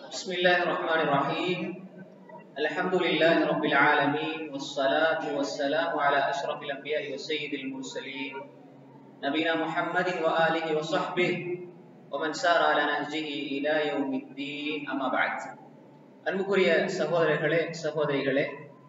بسم الله الرحمن الرحيم الحمد لله رب العالمين والصلاة والسلام على أشرف الأنبياء وسيد المرسلين نبينا محمد وآله وصحبه ومن سار على نهجه إلى يوم الدين أما بعد அன்புக்குரிய சகோதரர்களே சகோதரிகளே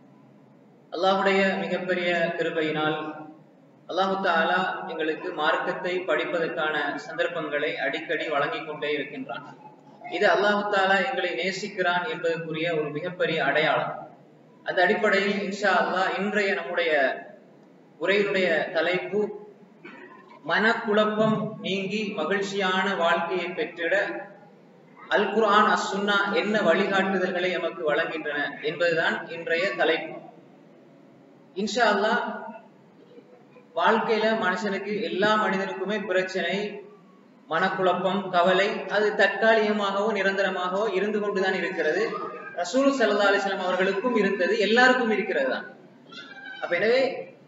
அல்லாஹுடைய மிகப்பெரிய கிருபையினால் அல்லாஹு தாலா எங்களுக்கு மார்க்கத்தை படிப்பதற்கான சந்தர்ப்பங்களை அடிக்கடி வழங்கிக் கொண்டே இருக்கின்றான் இது அல்லாஹு தாலா எங்களை நேசிக்கிறான் என்பதற்குரிய ஒரு மிகப்பெரிய அடையாளம் அந்த அடிப்படையில் இன்ஷா அல்லாஹ் இன்றைய நம்முடைய உரையினுடைய தலைப்பு மனக்குழப்பம் நீங்கி மகிழ்ச்சியான வாழ்க்கையை பெற்றிட அல் குர்ஆன் அஸ் சுன்னா என்ன வழிகாட்டுதல்களை நமக்கு வழங்குகின்றன என்பதுதான் இன்றைய தலைப்பு இன்ஷா அல்லாஹ் வாழ்க்கையில மனுஷனுக்கு எல்லா மனிதனுக்குமே பிரச்சனை மனக்குழப்பம் கவலை அது தற்காலிகமாகவோ நிரந்தரமாகவோ இருந்து கொண்டுதான் இருக்கிறது ரசூல் சல்லா அலிஸ்லாம் அவர்களுக்கும் இருந்தது எல்லாருக்கும் இருக்கிறது தான் அப்ப எனவே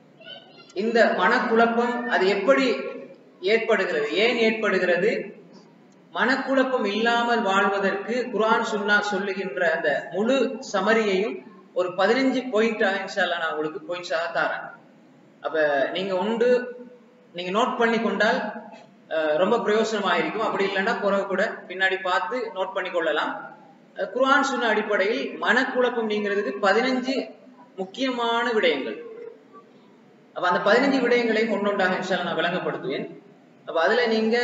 இந்த மனக்குழப்பம் அது எப்படி ஏற்படுகிறது ஏன் ஏற்படுகிறது மனக்குழப்பம் இல்லாமல் வாழ்வதற்கு குரான் சுன்னா சொல்லுகின்ற அந்த முழு சமரியையும் ஒரு பதினஞ்சு பாயிண்டாக இன்ஷால்லா நான் உங்களுக்கு பாயிண்ட்ஸாக தாரேன் அப்ப நீங்க உண்டு நீங்க நோட் பண்ணி கொண்டால் ரொம்ப பிரயோசனமாக இருக்கும் அப்படி இல்லைன்னா குறவு கூட பின்னாடி பார்த்து நோட் பண்ணி கொள்ளலாம் குரான் சொன்ன அடிப்படையில் மனக்குழப்பம் நீங்கிறதுக்கு பதினஞ்சு முக்கியமான விடயங்கள் அப்ப அந்த பதினஞ்சு விடயங்களையும் ஒன்னொன்றாக இன்ஷால்லா நான் விளங்கப்படுத்துவேன் அப்ப அதுல நீங்க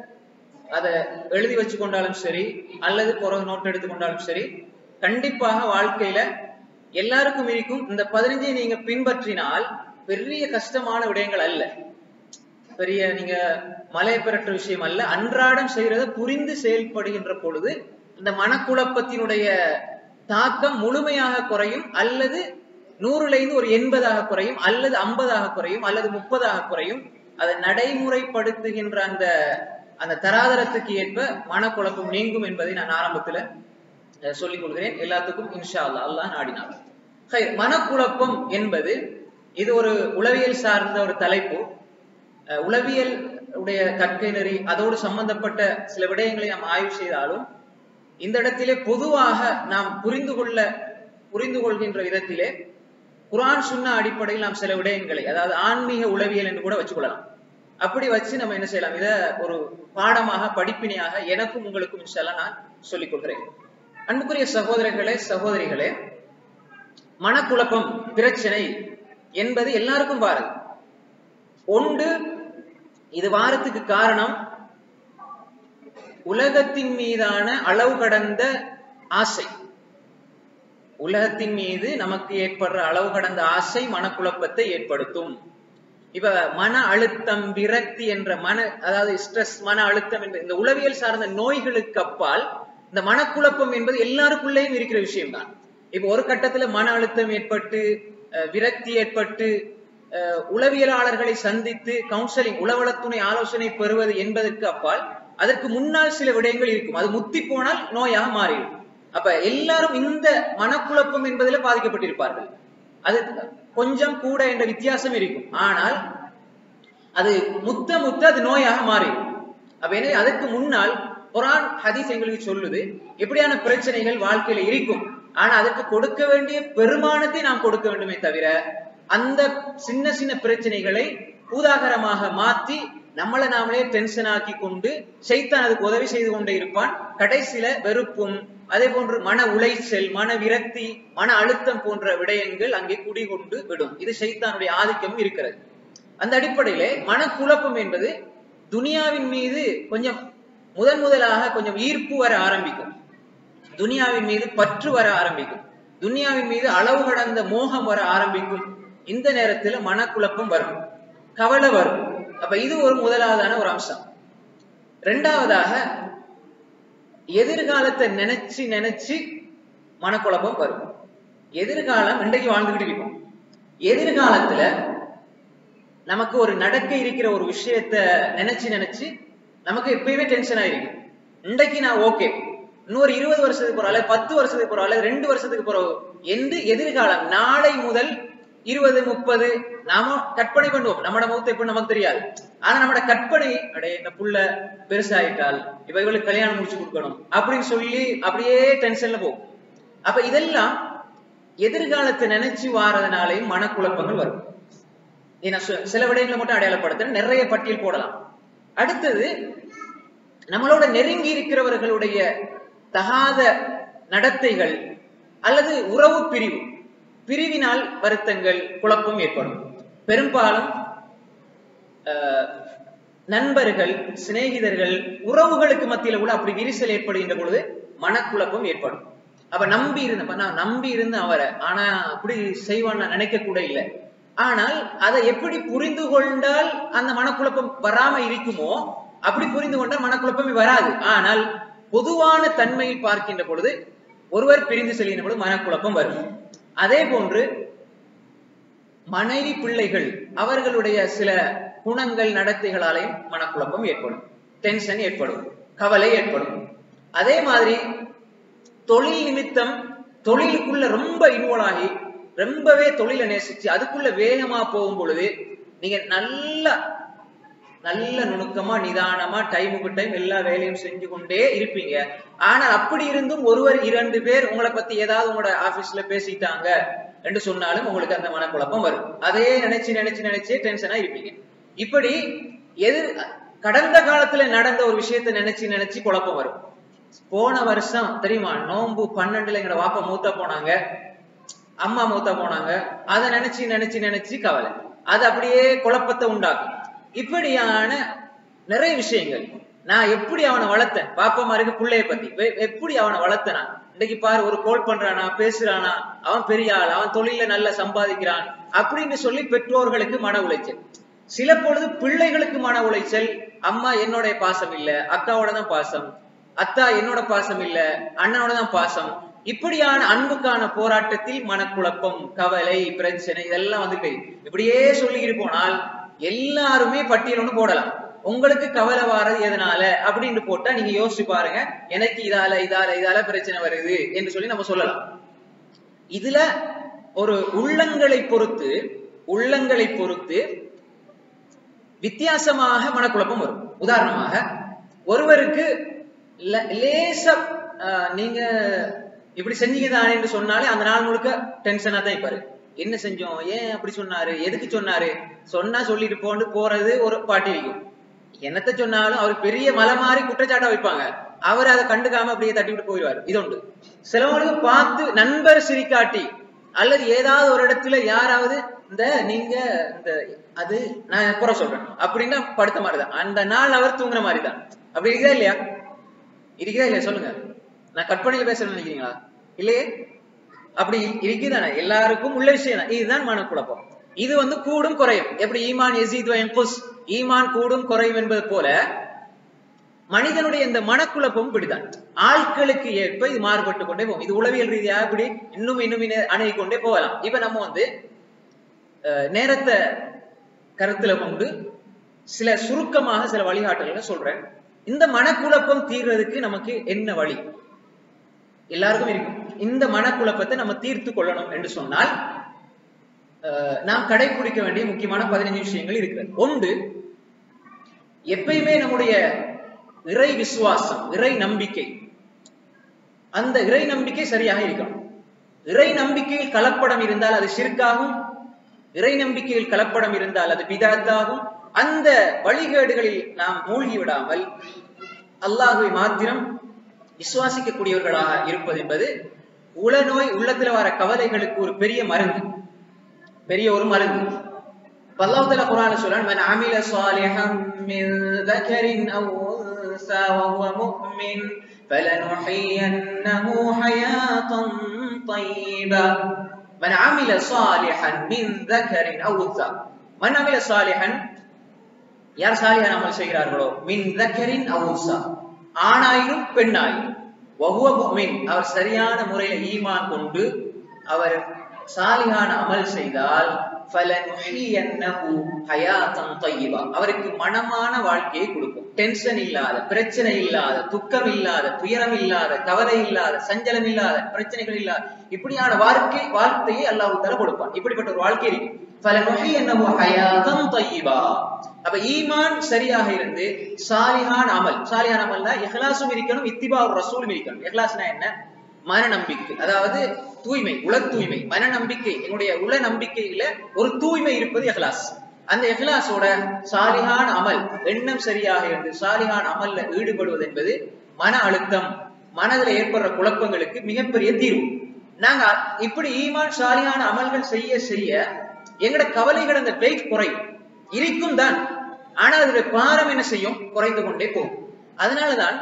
அதை எழுதி வச்சு கொண்டாலும் சரி அல்லது பிறகு நோட் எடுத்து கொண்டாலும் சரி கண்டிப்பாக வாழ்க்கையில எல்லாருக்கும் இருக்கும் இந்த பதினஞ்சை நீங்க பின்பற்றினால் பெரிய கஷ்டமான விடயங்கள் அல்ல பெரிய நீங்க மலை பெறற்ற விஷயம் அல்ல அன்றாடம் செய்யறத புரிந்து செயல்படுகின்ற பொழுது இந்த மனக்குழப்பத்தினுடைய தாக்கம் முழுமையாக குறையும் அல்லது நூறுல இருந்து ஒரு எண்பதாக குறையும் அல்லது ஐம்பதாக குறையும் அல்லது முப்பதாக குறையும் அதை நடைமுறைப்படுத்துகின்ற அந்த அந்த தராதரத்துக்கு ஏற்ப மனக்குழப்பம் நீங்கும் என்பதை நான் ஆரம்பத்துல சொல்லிக் கொள்கிறேன் எல்லாத்துக்கும் இன்ஷா அல்லா அல்லாஹ் நாடினார் மனக்குழப்பம் என்பது இது ஒரு உளவியல் சார்ந்த ஒரு தலைப்பு உளவியல் உடைய கற்கை நெறி அதோடு சம்பந்தப்பட்ட சில விடயங்களை நாம் ஆய்வு செய்தாலும் இந்த இடத்திலே பொதுவாக நாம் புரிந்து கொள்ள புரிந்து கொள்கின்ற விதத்திலே குரான் சுண்ணா அடிப்படையில் நாம் சில விடயங்களை அதாவது ஆன்மீக உளவியல் என்று கூட வச்சுக்கொள்ளலாம் அப்படி வச்சு நம்ம என்ன செய்யலாம் இத ஒரு பாடமாக படிப்பினையாக எனக்கும் உங்களுக்கும் இன்ஷால்லாம் நான் சொல்லிக் கொள்கிறேன் அன்புக்குரிய சகோதரர்களே சகோதரிகளே மனக்குழப்பம் பிரச்சனை என்பது எல்லாருக்கும் வாரது ஒன்று இது வாரத்துக்கு காரணம் உலகத்தின் மீதான அளவு கடந்த ஆசை உலகத்தின் மீது நமக்கு ஏற்படுற அளவு கடந்த ஆசை மனக்குழப்பத்தை ஏற்படுத்தும் இப்ப மன அழுத்தம் விரக்தி என்ற மன அதாவது ஸ்ட்ரெஸ் மன அழுத்தம் என்ற இந்த உளவியல் சார்ந்த நோய்களுக்கு அப்பால் இந்த மனக்குழப்பம் என்பது எல்லாருக்குள்ளேயும் இருக்கிற விஷயம்தான் இப்ப ஒரு கட்டத்துல மன அழுத்தம் ஏற்பட்டு விரக்தி ஏற்பட்டு உளவியலாளர்களை சந்தித்து கவுன்சிலிங் உளவளத்துணை ஆலோசனை பெறுவது என்பதற்கு அப்பால் அதற்கு முன்னால் சில விடயங்கள் இருக்கும் அது முத்தி போனால் நோயாக மாறிடும் அப்ப எல்லாரும் இந்த மனக்குழப்பம் என்பதில் பாதிக்கப்பட்டிருப்பார்கள் அது கொஞ்சம் கூட என்ற வித்தியாசம் இருக்கும் ஆனால் அது முத்த முத்த அது நோயாக மாறிடும் அப்ப எனவே அதற்கு முன்னால் குரான் ஹதீஸ் எங்களுக்கு சொல்லுது எப்படியான பிரச்சனைகள் வாழ்க்கையில இருக்கும் ஆனா அதற்கு கொடுக்க வேண்டிய பெருமானத்தை நாம் கொடுக்க வேண்டுமே தவிர அந்த சின்ன சின்ன பிரச்சனைகளை பூதாகரமாக மாற்றி நம்மளை நாமளே டென்ஷன் ஆக்கி கொண்டு சைத்தான் அதுக்கு உதவி செய்து கொண்டே இருப்பான் கடைசியில வெறுப்பும் அதே போன்று மன உளைச்சல் மன விரக்தி மன அழுத்தம் போன்ற விடயங்கள் அங்கே குடிகொண்டு விடும் இது சைத்தானுடைய ஆதிக்கமும் இருக்கிறது அந்த அடிப்படையிலே மனக்குழப்பம் என்பது துனியாவின் மீது கொஞ்சம் முதன் முதலாக கொஞ்சம் ஈர்ப்பு வர ஆரம்பிக்கும் துனியாவின் மீது பற்று வர ஆரம்பிக்கும் துனியாவின் மீது அளவு கடந்த மோகம் வர ஆரம்பிக்கும் இந்த நேரத்துல மனக்குழப்பம் வரும் கவலை வரும் அப்ப இது ஒரு முதலாவதான ஒரு அம்சம் ரெண்டாவதாக எதிர்காலத்தை நினைச்சு நினைச்சு மனக்குழப்பம் வரும் எதிர்காலம் இன்றைக்கு வாழ்ந்துகிட்டு இருக்கோம் எதிர்காலத்துல நமக்கு ஒரு நடக்க இருக்கிற ஒரு விஷயத்த நினைச்சு நினைச்சு நமக்கு எப்பயுமே டென்ஷன் ஆயிருக்கும் இன்றைக்கு நான் ஓகே இன்னொரு இருபது வருஷத்துக்கு போறால பத்து வருஷத்துக்கு போறால ரெண்டு வருஷத்துக்கு போறோம் என்று எதிர்காலம் நாளை முதல் இருபது முப்பது நாம கற்பனை பண்ணுவோம் நம்மட மௌத்த எப்படி நமக்கு தெரியாது ஆனா நம்மட கற்பனை அடே இந்த புள்ள பெருசாயிட்டால் இப்ப இவளுக்கு கல்யாணம் முடிச்சு கொடுக்கணும் அப்படின்னு சொல்லி அப்படியே டென்ஷன்ல போகும் அப்ப இதெல்லாம் எதிர்காலத்தை நினைச்சு வாரதுனாலையும் மனக்குழப்பங்கள் வரும் இதை நான் சொ- சில விடயங்களை மட்டும் அடையாளப்படுத்துறேன் நிறைய பட்டியல் போடலாம் அடுத்தது நம்மளோட நெருங்கி இருக்கிறவர்களுடைய தகாத நடத்தைகள் அல்லது உறவு பிரிவு பிரிவினால் வருத்தங்கள் குழப்பம் ஏற்படும் பெரும்பாலும் ஆஹ், நண்பர்கள் சிநேகிதர்கள் உறவுகளுக்கு மத்தியில கூட அப்படி விரிசல் ஏற்படுகின்ற பொழுது மனக்குழப்பம் ஏற்படும் அப்ப நம்பி இருந்த நான் நம்பி இருந்த அவரை ஆனா அப்படி செய்வான் நான் நினைக்க கூட இல்லை ஆனால் அதை எப்படி புரிந்து கொண்டால் அந்த மனக்குழப்பம் வராம இருக்குமோ அப்படி புரிந்து கொண்டால் மனக்குழப்பமே வராது ஆனால் பொதுவான தன்மையில் பார்க்கின்ற பொழுது ஒருவர் பிரிந்து செல்கின்ற பொழுது மனக்குழப்பம் வரும் அதே போன்று மனைவி பிள்ளைகள் அவர்களுடைய சில குணங்கள் நடத்தைகளாலையும் மனக்குழப்பம் ஏற்படும் டென்ஷன் ஏற்படும் கவலை ஏற்படும் அதே மாதிரி தொழில் நிமித்தம் தொழிலுக்குள்ள ரொம்ப இன்வால்வ் ஆகி ரொம்பவே தொழிலை நேசிச்சு அதுக்குள்ள வேகமா போகும் பொழுது நீங்க நல்லா நல்ல நுணுக்கமா நிதானமா டைமுக்கு டைம் எல்லா வேலையும் செஞ்சு கொண்டே இருப்பீங்க ஆனால் அப்படி இருந்தும் ஒருவர் இரண்டு பேர் உங்களை பத்தி ஏதாவது உங்களோட ஆபீஸ்ல பேசிட்டாங்க என்று சொன்னாலும் உங்களுக்கு அந்த மனக்குழப்பம் வரும் அதே நினைச்சு நினைச்சு நினைச்சே டென்ஷனா இருப்பீங்க இப்படி எதிர் கடந்த காலத்துல நடந்த ஒரு விஷயத்தை நினைச்சு நினைச்சு குழப்பம் வரும் போன வருஷம் தெரியுமா நோன்பு பன்னெண்டுல எங்கட வாப்பா மூத்த போனாங்க அம்மா மூத்த போனாங்க அதை நினைச்சு நினைச்சு நினைச்சு கவலை அது அப்படியே குழப்பத்தை உண்டாக்கும் இப்படியான நிறைய விஷயங்கள் நான் எப்படி அவனை வளர்த்தேன் பாப்பமாருக்கு பிள்ளைய பத்தி வெ- எப்படி அவனை வளர்த்தனா இன்னைக்கு பாரு ஒரு கோல் பண்றானா பேசுறானா அவன் பெரிய ஆள் அவன் தொழில நல்லா சம்பாதிக்கிறான் அப்படின்னு சொல்லி பெற்றோர்களுக்கு மன உளைச்சல் சில பொழுது பிள்ளைகளுக்கு மன உளைச்சல் அம்மா என்னோட பாசம் இல்ல அக்காவோட தான் பாசம் அத்தா என்னோட பாசம் இல்ல அண்ணனோட தான் பாசம் இப்படியான அன்புக்கான போராட்டத்தில் மனக்குழப்பம் கவலை பிரச்சனை இதெல்லாம் வந்துட்டு இப்படியே சொல்லிக்கிட்டு போனால் எல்லாருமே பட்டியல் ஒண்ணு போடலாம் உங்களுக்கு கவலை வாரது எதனால அப்படின்னு போட்டா நீங்க யோசிச்சு பாருங்க எனக்கு இதால இதால இதால பிரச்சனை வருது என்று சொல்லி நம்ம சொல்லலாம் இதுல ஒரு உள்ளங்களை பொறுத்து உள்ளங்களை பொறுத்து வித்தியாசமாக மனக்குழப்பம் வரும் உதாரணமாக ஒருவருக்கு ல- லேசா ஆஹ், நீங்க இப்படி செஞ்சீங்க தானே என்று சொன்னாலே அந்த நாள் முழுக்க டென்ஷனா தான் இருப்பாரு என்ன செஞ்சோம் ஏன் அப்படி சொன்னாரு எதுக்கு சொன்னாரு சொன்னா சொல்லிட்டு போண்டு போறது ஒரு பாட்டி இருக்கும் என்னத்த சொன்னாலும் அவர் பெரிய மலை மாதிரி குற்றச்சாட்டா வைப்பாங்க அவர் அதை கண்டுக்காம அப்படியே தட்டி விட்டு போயிடுவாரு இது உண்டு சிலவங்களுக்கு பார்த்து நண்பர் சிரிக்காட்டி அல்லது ஏதாவது ஒரு இடத்துல யாராவது இந்த நீங்க இந்த அது நான் அப்புறம் சொல்றேன் அப்படின்னா படுத்த மாதிரிதான் அந்த நாள் அவர் தூங்குற மாதிரி தான் அப்படி இருக்குதா இல்லையா இருக்குதா இல்லையா சொல்லுங்க நான் கற்பனையில பேசுறேன்னு நினைக்கிறீங்களா இல்லையே அப்படி இருக்குதானே எல்லாருக்கும் உள்ள விஷயம் தான் இதுதான் மனக்குழப்பம் இது வந்து கூடும் குறையும் எப்படி ஈமான் எசீத் குஸ் ஈமான் கூடும் குறையும் என்பது போல மனிதனுடைய இந்த மனக்குழப்பம் இப்படிதான் ஆட்களுக்கு ஏற்ப இது மாறுபட்டு கொண்டே போகும் இது உளவியல் ரீதியாக இப்படி இன்னும் இன்னும் இன்னும் அணுகி கொண்டே போகலாம் இப்ப நம்ம வந்து அஹ், நேரத்தை கருத்துல கொண்டு சில சுருக்கமாக சில வழிகாட்டல்களை சொல்றேன் இந்த மனக்குழப்பம் தீர்றதுக்கு நமக்கு என்ன வழி எல்லாருக்கும் இருக்கும் இந்த மனக்குழப்பத்தை நம்ம தீர்த்து கொள்ளணும் என்று சொன்னால் அஹ், நாம் கடைபிடிக்க வேண்டிய முக்கியமான பதினஞ்சு விஷயங்கள் இருக்கிறது ஒன்று எப்பயுமே நம்முடைய இறை விசுவாசம் இறை நம்பிக்கை அந்த இறை நம்பிக்கை சரியாக இருக்கணும் இறை நம்பிக்கையில் கலப்படம் இருந்தால் அது ஷிர்காகும் இறை நம்பிக்கையில் கலப்படம் இருந்தால் அது பிதாத்தாகும் அந்த வழிகேடுகளில் நாம் மூழ்கி விடாமல் அல்லாஹுவை மாத்திரம் விசுவாசிக்கக்கூடியவர்களாக இருப்பது என்பது உளநோய் உள்ளத்துல வர கவலைகளுக்கு ஒரு பெரிய மருந்து பெரிய ஒரு மருந்து அல்லாஹ் தஆலா குர்ஆன்ல சொல்றான் மன் அமில சாலிஹன் மின் ذكر أو أنثى وهو مؤمن فلنحيينه حياة طيبة من عمل صالحا من ذكر أو أنثى من عمل صالحا யார் சாலிஹான் அமல் செய்கிறார்களோ மின் தக்கரின் அவுசா ஆணாயினும் பெண்ணாயினும் வஹுவ முஃமின் அவர் சரியான முறையில் ஈமான் கொண்டு அவர் சாலிகான அமல் செய்தால் ஃபலனுஹியன்னஹு ஹயாத்தன் தய்யிபா அவருக்கு மனமான வாழ்க்கையை கொடுக்கும் டென்ஷன் இல்லாத பிரச்சனை இல்லாத துக்கம் இல்லாத துயரம் இல்லாத கவலை இல்லாத சஞ்சலம் இல்லாத பிரச்சனைகள் இல்லாத இப்படியான வாழ்க்கை வாழ்க்கையை அல்லாஹ் தர கொடுப்பான் இப்படிப்பட்ட ஒரு வாழ்க்கை இருக்கு ஃபலனுஹியன்னஹு ஹயாத்தன் தய்யிபா அப்ப ஈமான் சரியாக இருந்து சாலிஹான் அமல் சாலிஹான் அமல்னா இஹ்லாஸும் இருக்கணும் இத்திபா ரசூலும் இருக்கணும் இஹ்லாஸ்னா என்ன மன நம்பிக்கை அதாவது தூய்மை உல தூய்மை மன நம்பிக்கை என்னுடைய உல நம்பிக்கையில ஒரு தூய்மை இருப்பது இஹ்லாஸ் அந்த இஹ்லாஸோட சாலிஹான் அமல் எண்ணம் சரியாக இருந்து சாலிஹான் அமல்ல ஈடுபடுவது என்பது மன அழுத்தம் மனதில் ஏற்படுற குழப்பங்களுக்கு மிகப்பெரிய தீர்வு நாங்க இப்படி ஈமான் சாலிஹான அமல்கள் செய்ய செய்ய எங்கட கவலைகள் அந்த வெயிட் குறையும் இருக்கும் தான் ஆனா அதோட பாரம் என்ன செய்யும் குறைந்து கொண்டே போகும் அதனாலதான்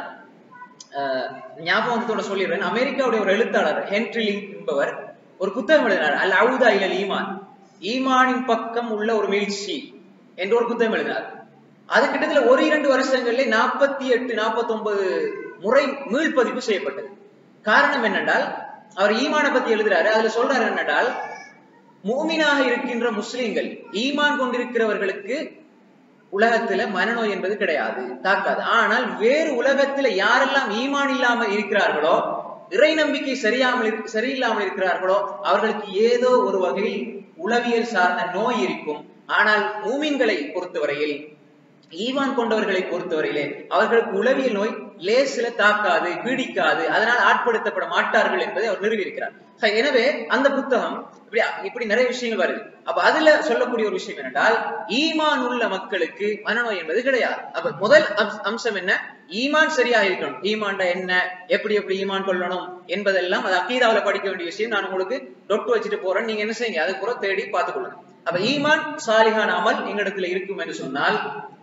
ஞாபகத்தோட சொல்லிடுறேன் அமெரிக்காவுடைய ஒரு எழுத்தாளர் ஹென்ரி லிங்க் என்பவர் ஒரு புத்தகம் எழுதினார் அல் அவுதா இல்லல் ஈமான் ஈமானின் பக்கம் உள்ள ஒரு மீழ்ச்சி என்று ஒரு புத்தகம் எழுதினார் அது கிட்டத்தட்ட ஒரு இரண்டு வருஷங்கள்ல நாற்பத்தி எட்டு நாற்பத்தி ஒன்பது முறை மீள்பதிப்பு செய்யப்பட்டது காரணம் என்னென்றால் அவர் ஈமான பத்தி எழுதுறாரு அதுல சொல்றாரு என்னென்றால் மூமினாக இருக்கின்ற முஸ்லிம்கள் ஈமான் கொண்டிருக்கிறவர்களுக்கு உலகத்துல மனநோய் என்பது கிடையாது தாக்காது ஆனால் வேறு உலகத்துல யாரெல்லாம் ஈமான் இல்லாமல் இருக்கிறார்களோ இறை நம்பிக்கை சரியாமல் சரியில்லாமல் இருக்கிறார்களோ அவர்களுக்கு ஏதோ ஒரு வகையில் உளவியல் சார்ந்த நோய் இருக்கும் ஆனால் மூமின்களை பொறுத்தவரையில் ஈமான் கொண்டவர்களை பொறுத்தவரையிலே அவர்களுக்கு உளவியல் நோய் லேசில தாக்காது பீடிக்காது அதனால் ஆட்படுத்தப்பட மாட்டார்கள் என்பதை அவர் நிறுவியிருக்கிறார் எனவே அந்த புத்தகம் இப்படி இப்படி நிறைய விஷயங்கள் வருது அப்ப அதுல சொல்லக்கூடிய ஒரு விஷயம் என்னென்றால் ஈமான் உள்ள மக்களுக்கு மனநோய் என்பது கிடையாது அப்ப முதல் அம்சம் என்ன ஈமான் சரியா இருக்கணும் ஈமான்டா என்ன எப்படி எப்படி ஈமான் கொள்ளணும் என்பதெல்லாம் அது அக்கீதாவில படிக்க வேண்டிய விஷயம் நான் உங்களுக்கு டொட்டு வச்சுட்டு போறேன் நீங்க என்ன செய்யுங்க அதை கூட தேடி பார்த்துக்கொள்ளணும் அப்ப ஈமான் சாலிகான் அமல் எங்களிடத்துல இருக்கும் என்று சொன்னால்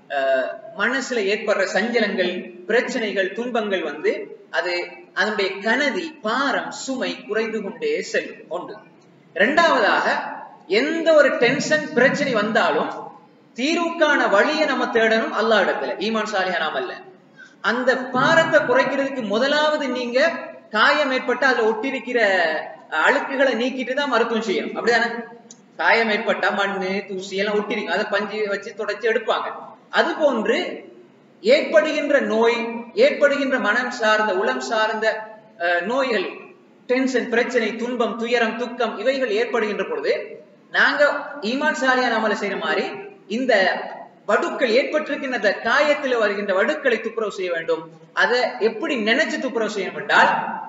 மனசுல ஏற்படுற சஞ்சலங்கள் பிரச்சனைகள் துன்பங்கள் வந்து அது அதனுடைய கனதி பாரம் சுமை குறைந்து கொண்டே செல்லும் ஒன்று இரண்டாவதாக எந்த ஒரு டென்ஷன் பிரச்சனை வந்தாலும் தீர்வுக்கான வழியை நம்ம தேடணும் அல்லா இடத்துல ஈமான் சாலியானாம் அல்ல அந்த பாரத்தை குறைக்கிறதுக்கு முதலாவது நீங்க காயம் ஏற்பட்ட அதுல ஒட்டிருக்கிற அழுக்குகளை நீக்கிட்டு தான் மருத்துவம் செய்யணும் அப்படிதானே காயம் ஏற்பட்டா மண்ணு தூசி எல்லாம் ஒட்டிருக்கு அதை பஞ்சு வச்சு தொடச்சி எடுப்பாங்க அது போன்று ஏற்படுகின்ற நோய் ஏற்படுகின்ற மனம் சார்ந்த உளம் சார்ந்த நோய்கள் டென்ஷன் பிரச்சனை துன்பம் துயரம் துக்கம் இவைகள் ஏற்படுகின்ற பொழுது நாங்க ஈமான் சாலியான அமல செய்யற மாதிரி இந்த வடுக்கள் ஏற்பட்டிருக்கின்ற காயத்தில் வருகின்ற வடுக்களை துப்புரவு செய்ய வேண்டும் அதை எப்படி நினைச்சு துப்புரவு செய்யணும் என்றால்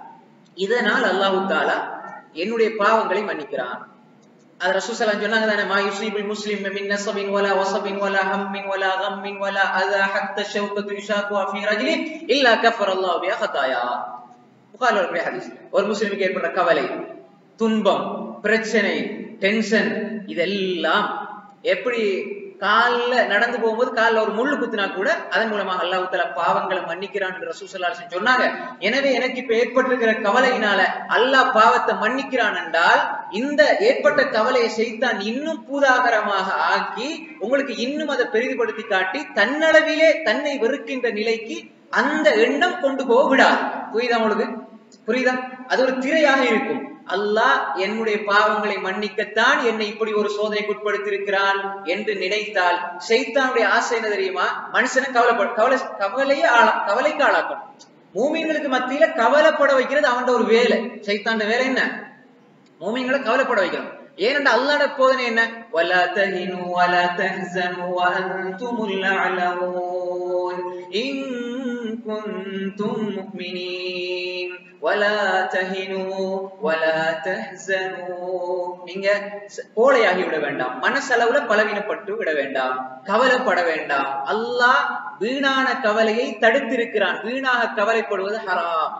இதனால் அல்லாஹு தாலா என்னுடைய பாவங்களை மன்னிக்கிறான் அது ரசூசலாம் சொன்னாங்க தானே மா யுசீபுல் முஸ்லிம் மின் நஸபின் வலா வஸபின் வலா ஹம்மின் வலா கம்மின் வலா அதா ஹத்த ஷௌகத்து யுஷாக்கு ஃபீ ரஜுலி இல்லா கஃபர் அல்லாஹ் பிஹா ஹதாயா புகாரில் வரக்கூடிய ஹதீஸ் ஒரு முஸ்லிமுக்கு ஏற்படுற கவலை துன்பம் பிரச்சனை டென்ஷன் இதெல்லாம் எப்படி கால்ல நடந்து போகும்போது கால்ல ஒரு முள்ளு குத்தினா கூட அதன் மூலமாக அல்லாஹ் தஆலா பாவங்களை மன்னிக்கிறான் என்று ரசூல் ஸல்லல்லாஹு அலைஹி சொன்னாங்க எனவே எனக்கு இப்ப ஏற்பட்டிருக்கிற கவலையினால அல்லாஹ் பாவத்தை மன்னிக்கிறான் என்றால் இந்த ஏற்பட்ட கவலையை செய்தான் இன்னும் பூதாகரமாக ஆக்கி உங்களுக்கு இன்னும் அதை பெரிதுபடுத்தி காட்டி தன்னளவிலே தன்னை வெறுக்கின்ற நிலைக்கு அந்த எண்ணம் கொண்டு போக விடாது புரியுதா உங்களுக்கு புரியுதா அது ஒரு திரையாக இருக்கும் அல்லாஹ் என்னுடைய பாவங்களை மன்னிக்கத்தான் என்னை இப்படி ஒரு சோதனைக்கு உட்படுத்தியிருக்கிறான் என்று நினைத்தால் சைத்தானுடைய ஆசை என்ன தெரியுமா மனுஷனை கவலைப்பட கவலை கவலையே ஆளா கவலைக்கு ஆளாக்கணும் மூமின்களுக்கு மத்தியில கவலைப்பட வைக்கிறது அவன் ஒரு வேலை சைத்தாண்ட வேலை என்ன மூமின்களை கவலைப்பட வைக்கணும் ஏனென்றா அல்லாட போதனை என்ன வலா தஹினு வலா தஹ்சனு வஅன்துமுல் அலமூன் இன் குன்தும் முஃமினீன் வலா தஹினு வலா தஹ்சனு நீங்க கோழையாகி விட வேண்டாம் மனசளவுல பலவீனப்பட்டு விட வேண்டாம் கவலைப்பட வேண்டாம் அல்லாஹ் வீணான கவலையை தடுத்திருக்கிறான் வீணாக கவலைப்படுவது ஹராம்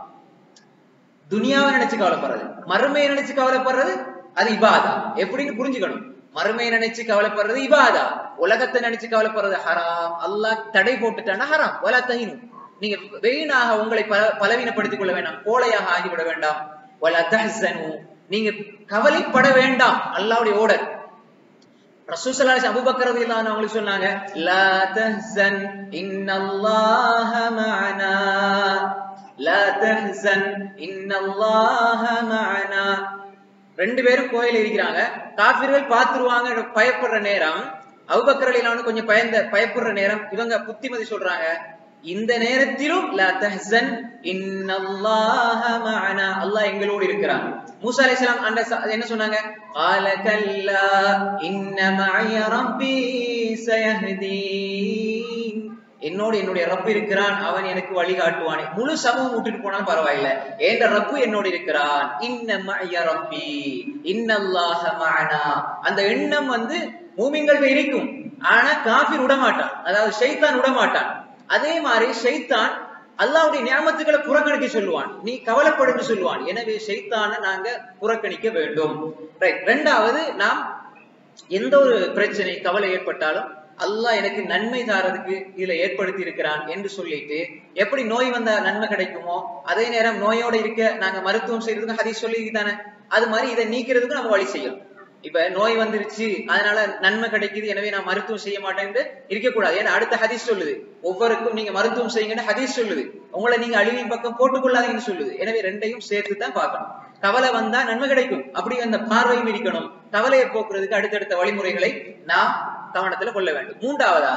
துனியாவை நினைச்சு கவலைப்படுறது மறுமையை நினைச்சு கவலைப்படுறது அது இபாதா எப்படின்னு புரிஞ்சுக்கணும் மறுமையை நினைச்சு கவலைப்படுறது இபாதா உலகத்தை நினைச்சு கவலைப்படுறது ஹராம் அல்லாஹ் தடை போட்டுட்டானா ஹராம் வலா தஹினு நீங்க வீணாக உங்களை பல பலவீனப்படுத்திக் கொள்ள வேண்டாம் கோழையாக ஆகிவிட வேண்டாம் வலா தஹ்சனு நீங்க கவலைப்பட வேண்டாம் அல்லாவுடைய ஓடர் ரசூசல்லாஹி அபூபக்கர் ரலியல்லாஹு அன்ஹு அவங்களுக்கு சொன்னாங்க லா தஹ்சன் இன்னல்லாஹ மஅனா லா தஹ்சன் இன்னல்லாஹ மஅனா ரெண்டு பேரும் கோயில இருக்கிறாங்க காபிர்கள் பாத்துருவாங்க பயப்படுற நேரம் அவுபக்கரலிலானு கொஞ்சம் பயந்த பயப்படுற நேரம் இவங்க புத்திமதி சொல்றாங்க இந்த நேரத்திலும் லா தஹ்சன் இன்னல்லாஹ மஅனா அல்லாஹ் எங்களோடு இருக்கிறான் மூசா அலைஹிஸ்ஸலாம் அந்த ச- என்ன சொன்னாங்க قال كلا ان معي ربي سيهدين என்னோடு என்னுடைய ரப்பு இருக்கிறான் அவன் எனக்கு வழிகாட்டுவானே முழு சமூகம் விட்டுட்டு போனாலும் பரவாயில்ல ஏண்ட ரப்பு என்னோடு இருக்கிறான் இன்ன மஅய ரப்பி இன்னல்லாஹ மஅனா அந்த எண்ணம் வந்து மூமின்கள்ட்ட இருக்கும் ஆனா காஃபிர் விட மாட்டான் அதாவது ஷைத்தான் விட மாட்டான் அதே மாதிரி ஷைத்தான் அல்லாஹ்வுடைய நியாமத்துக்களை புறக்கணிக்க சொல்லுவான் நீ கவலைப்படுன்னு சொல்லுவான் எனவே ஷைத்தானை நாங்க புறக்கணிக்க வேண்டும் ரைட் ரெண்டாவது நாம் எந்த ஒரு பிரச்சனை கவலை ஏற்பட்டாலும் அல்லாஹ் எனக்கு நன்மை தாரதுக்கு இதுல ஏற்படுத்தி இருக்கிறான் என்று சொல்லிட்டு எப்படி நோய் வந்தா நன்மை கிடைக்குமோ அதே நேரம் நோயோட இருக்க நாங்க மருத்துவம் செய்யறதுக்கு ஹதீஸ் சொல்லி தானே அது மாதிரி இதை நீக்கிறதுக்கு நம்ம வழி செய்யணும் இப்ப நோய் வந்துருச்சு அதனால நன்மை கிடைக்குது எனவே நான் மருத்துவம் செய்ய மாட்டேன்னு இருக்கக்கூடாது ஏன்னா அடுத்த ஹதீஸ் சொல்லுது ஒவ்வொருக்கும் நீங்க மருத்துவம் செய்யுங்கன்னு ஹதீஸ் சொல்லுது உங்களை நீங்க அழிவின் பக்கம் போட்டுக்கொள்ளாதீங்கன்னு சொல்லுது எனவே ரெண்டையும் சேர்த்து தான் பார்க்கணும் கவலை வந்தா நன்மை கிடைக்கும் அப்படி அந்த பார்வையும் இருக்கணும் கவலையை போக்குறதுக்கு அடுத்தடுத்த வழிமுறைகளை நாம் கவனத்துல கொள்ள வேண்டும் மூன்றாவதாக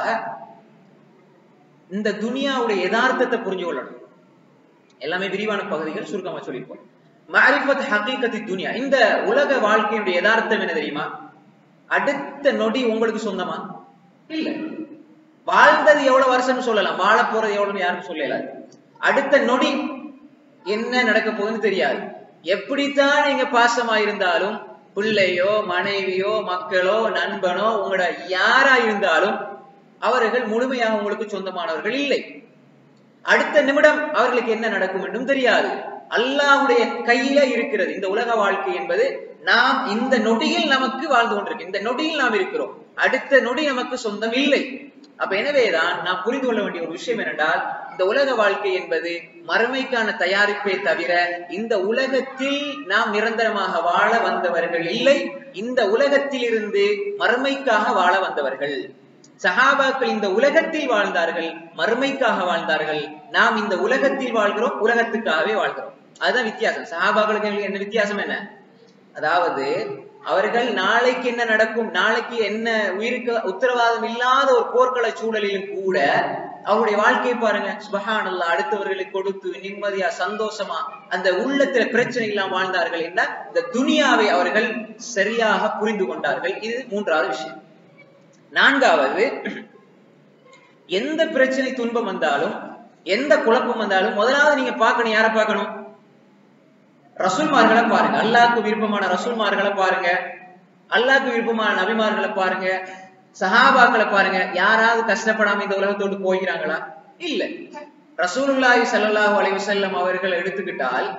இந்த துனியாவுடைய யதார்த்தத்தை புரிஞ்சு கொள்ளணும் எல்லாமே விரிவான பகுதிகள் சுருக்கமா சொல்லியிருப்போம் மாரிஃபத் ஹகீகத்தி துனியா இந்த உலக வாழ்க்கையுடைய யதார்த்தம் என்ன தெரியுமா அடுத்த நொடி உங்களுக்கு சொந்தமா இல்ல வாழ்ந்தது எவ்வளவு வருஷம்னு சொல்லலாம் வாழ போறது எவ்வளவுன்னு யாரும் சொல்லல அடுத்த நொடி என்ன நடக்க போகுதுன்னு தெரியாது எப்படித்தான் நீங்க பாசமா இருந்தாலும் பிள்ளையோ மனைவியோ மக்களோ நண்பனோ உங்களோட யாரா இருந்தாலும் அவர்கள் முழுமையாக உங்களுக்கு சொந்தமானவர்கள் இல்லை அடுத்த நிமிடம் அவர்களுக்கு என்ன நடக்கும் என்றும் தெரியாது அல்லாஹ்வுடைய கையில இருக்கிறது இந்த உலக வாழ்க்கை என்பது நாம் இந்த நொடியில் நமக்கு வாழ்ந்து கொண்டிருக்கோம் இந்த நொடியில் நாம் இருக்கிறோம் அடுத்த நொடி நமக்கு சொந்தம் இல்லை அப்ப எனவேதான் நாம் புரிந்து கொள்ள வேண்டிய ஒரு விஷயம் என்னென்றால் இந்த உலக வாழ்க்கை என்பது மறுமைக்கான தயாரிப்பே தவிர இந்த உலகத்தில் நாம் நிரந்தரமாக வாழ வந்தவர்கள் இல்லை இந்த உலகத்தில் இருந்து மறுமைக்காக வாழ வந்தவர்கள் சஹாபாக்கள் இந்த உலகத்தில் வாழ்ந்தார்கள் மறுமைக்காக வாழ்ந்தார்கள் நாம் இந்த உலகத்தில் வாழ்கிறோம் உலகத்துக்காகவே வாழ்கிறோம் அதுதான் வித்தியாசம் சஹாபாக்களுக்கு எங்களுக்கு என்ன வித்தியாசம் என்ன அதாவது அவர்கள் நாளைக்கு என்ன நடக்கும் நாளைக்கு என்ன உயிருக்கு உத்தரவாதம் இல்லாத ஒரு போர்க்கள சூழலிலும் கூட அவருடைய வாழ்க்கையை பாருங்க சுபஹானல்லா அடுத்தவர்களுக்கு கொடுத்து நிம்மதியா சந்தோஷமா அந்த உள்ளத்துல பிரச்சனை இல்லாம வாழ்ந்தார்கள் என்ற இந்த துனியாவை அவர்கள் சரியாக புரிந்து கொண்டார்கள் இது மூன்றாவது விஷயம் நான்காவது எந்த பிரச்சனை துன்பம் வந்தாலும் எந்த குழப்பம் வந்தாலும் முதலாவது நீங்க பார்க்கணும் யாரை பார்க்கணும் ரசூல்மார்களை பாருங்க அல்லாஹ்க்கு விருப்பமான ரசூல்மார்களை பாருங்க அல்லாஹ்க்கு விருப்பமான நபிமார்களை பாருங்க சஹாபாக்களை பாருங்க யாராவது கஷ்டப்படாம இந்த உலகத்தோடு போகிறாங்களா இல்ல ரசூலுல்லாஹி ஸல்லல்லாஹு அலைஹி வஸல்லம் அவர்கள் எடுத்துக்கிட்டால்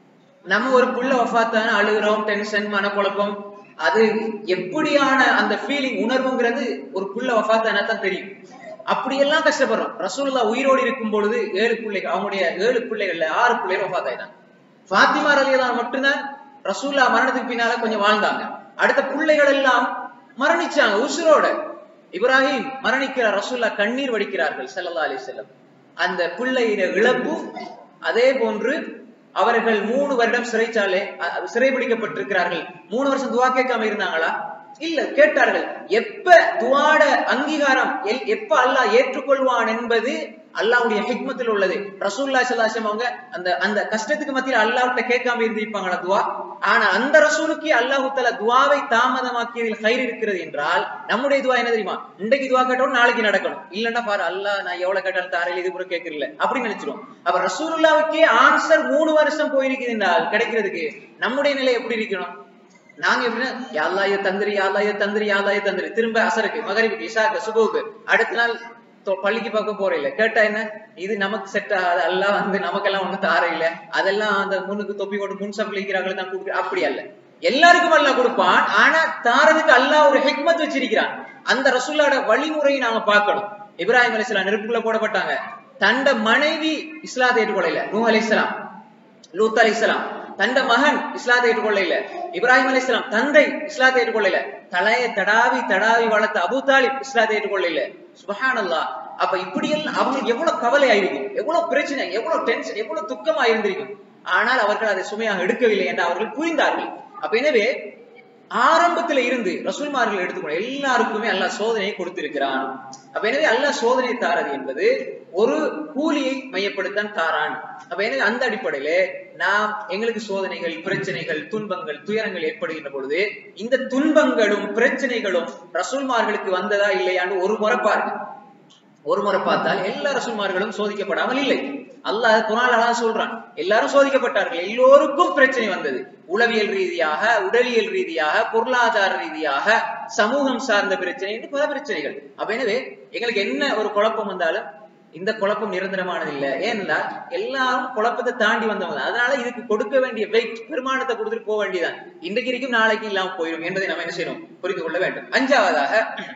நம்ம ஒரு புள்ள வஃபாத்தான அழுகிறோம் டென்ஷன் மனக்குழப்பம் அது எப்படியான அந்த ஃபீலிங் உணர்வுங்கிறது ஒரு புள்ள வஃபாத்தானா தான் தெரியும் அப்படியெல்லாம் கஷ்டப்படுறோம் ரசூலுல்லா உயிரோடு இருக்கும் பொழுது ஏழு பிள்ளைகள் அவங்களுடைய ஏழு பிள்ளைகள்ல ஆறு பிள்ளைகள் வஃபாத்தாயிட்டாங்க ஃபாத்திமா ரலியல்லாஹு மட்டும்தான் ரசூல்லா மரணத்துக்கு பின்னால கொஞ்சம் வாழ்ந்தாங்க அடுத்த பிள்ளைகள் எல்லாம் மரணிச்சாங்க உசுரோட இப்ராஹிம் மரணிக்கிறார் ரசூல்லா கண்ணீர் வடிக்கிறார்கள் ஸல்லல்லாஹு அலைஹி வஸல்லம் அந்த பிள்ளையின இழப்பு அதே போன்று அவர்கள் மூணு வருடம் சிறைச்சாலை அ- சிறைபிடிக்கப்பட்டிருக்கிறார்கள் மூணு வருஷம் துவா கேட்காம இருந்தாங்களா இல்ல கேட்டார்கள் எப்ப துவாட அங்கீகாரம் எல்- எப்ப அல்லாஹ் ஏற்றுக்கொள்வான் என்பது அல்லாஹ்வுடைய ஹிக்மத்தில் உள்ளது ரசூல்லா ஸல்லல்லாஹு அவங்க அந்த அந்த கஷ்டத்துக்கு மத்தியில அல்லாஹ்கிட்ட கேட்காம இருந்திருப்பாங்களா துவா ஆனா அந்த ரசூலுக்கு அல்லாஹ் தஆலா துவாவை தாமதமாக்கியதில் கயிறு இருக்கிறது என்றால் நம்முடைய துவா என்ன தெரியுமா இன்றைக்கு துவா கேட்டோம் நாளைக்கு நடக்கணும் இல்லன்னா பாரு அல்லாஹ் நான் எவ்வளவு கேட்டாலும் தாரையில் இது கூட கேட்கல அப்படின்னு நினைச்சிரும் அப்ப ரசூலுல்லாவுக்கே ஆன்சர் மூணு வருஷம் போயிருக்குது என்றால் கிடைக்கிறதுக்கு நம்முடைய நிலை எப்படி இருக்கணும் நாங்க எப்படின்னா யாழ்லாய தந்திரி யாழ்லாய தந்திரி யாழ்லாய தந்திரி திரும்ப அசருக்கு மகரிபுக்கு இஷாக்கு சுபுக்கு அடுத்த நாள் தொ- பள்ளிக்கு பார்க்க போற இல்ல கேட்டா என்ன இது நமக்கு செட் ஆகாது எல்லாம் வந்து நமக்கெல்லாம் ஒண்ணு தார இல்ல அதெல்லாம் அந்த முன்னுக்கு தொப்பி போட்டு முன் சம்பளிக்கிறாங்களே தான் கொடுக்குற அப்படி அல்ல எல்லாருக்கும் அல்லாஹ் கொடுப்பான் ஆனா தாரதுக்கு அல்லாஹ் ஒரு ஹிக்மத் வச்சிருக்கிறான் அந்த ரசூல்லோட வழிமுறையை நாம பார்க்கணும் இப்ராஹிம் அலைஹிஸ்ஸலாம் நெருப்புக்குள்ள போடப்பட்டாங்க தண்ட மனைவி இஸ்லாத்தை ஏற்றுக்கொள்ளல நூ அலைஹிஸ்ஸலாம் லூத் அலைஹிஸ்ஸலாம் தந்த மகன் இஸ்லாத்தை ஏற்றுக்கொள்ள இல்ல இப்ராஹிம் அலைஹிஸ்ஸலாம் தந்தை இஸ்லாத்தை ஏற்றுக்கொள்ள இல்ல தலையை தடாவி தடாவி வளர்த்த அபூ தாலிப் இஸ்லாத்தை ஏற்றுக்கொள்ள இல்ல சுபஹானல்லாஹ் அப்ப இப்படி எல்லாம் அவங்களுக்கு எவ்வளவு கவலை ஆயிருக்கும் எவ்வளவு பிரச்சனை எவ்வளவு டென்ஷன் எவ்வளவு துக்கமா இருந்திருக்கும் ஆனால் அவர்கள் அதை சுமையாக எடுக்கவில்லை என்று அவர்கள் புரிந்தார்கள் அப்ப எனவே ஆரம்பத்துல இருந்து ரசூல்மார்கள் எடுத்துக்கணும் எல்லாருக்குமே அல்லாஹ் சோதனையை கொடுத்திருக்கிறான் அப்ப எனவே அல்லாஹ் சோதனை தாரது என்பது ஒரு கூலியை மையப்படுத்தான் தாரான் அப்ப எனவே அந்த அடிப்படையில நாம் எங்களுக்கு சோதனைகள் பிரச்சனைகள் துன்பங்கள் துயரங்கள் ஏற்படுகின்ற பொழுது இந்த துன்பங்களும் பிரச்சனைகளும் ரசூல்மார்களுக்கு வந்ததா இல்லையான்னு ஒரு முறை பாருங்க ஒரு முறை பார்த்தால் எல்லா ரசூல்மார்களும் சோதிக்கப்படாமல் இல்லை அல்லாஹ் குரான் அல்லாஹ் சொல்றான் எல்லாரும் சோதிக்கப்பட்டார்கள் எல்லோருக்கும் பிரச்சனை வந்தது உளவியல் ரீதியாக உடலியல் ரீதியாக பொருளாதார ரீதியாக சமூகம் சார்ந்த பிரச்சனை என்று பல பிரச்சனைகள் அப்ப எனவே எங்களுக்கு என்ன ஒரு குழப்பம் வந்தாலும் இந்த குழப்பம் நிரந்தரமானது இல்ல ஏனென்றால் எல்லாரும் குழப்பத்தை தாண்டி வந்தவங்க அதனால இதுக்கு கொடுக்க வேண்டிய வெயிட் பெருமானத்தை கொடுத்துட்டு போக வேண்டியதான் இன்றைக்கு இருக்கும் நாளைக்கு இல்லாம போயிடும் என்பதை நம்ம என்ன செய்யணும் புரிந்து கொள்ள வேண்டும் அஞ்சாவதாக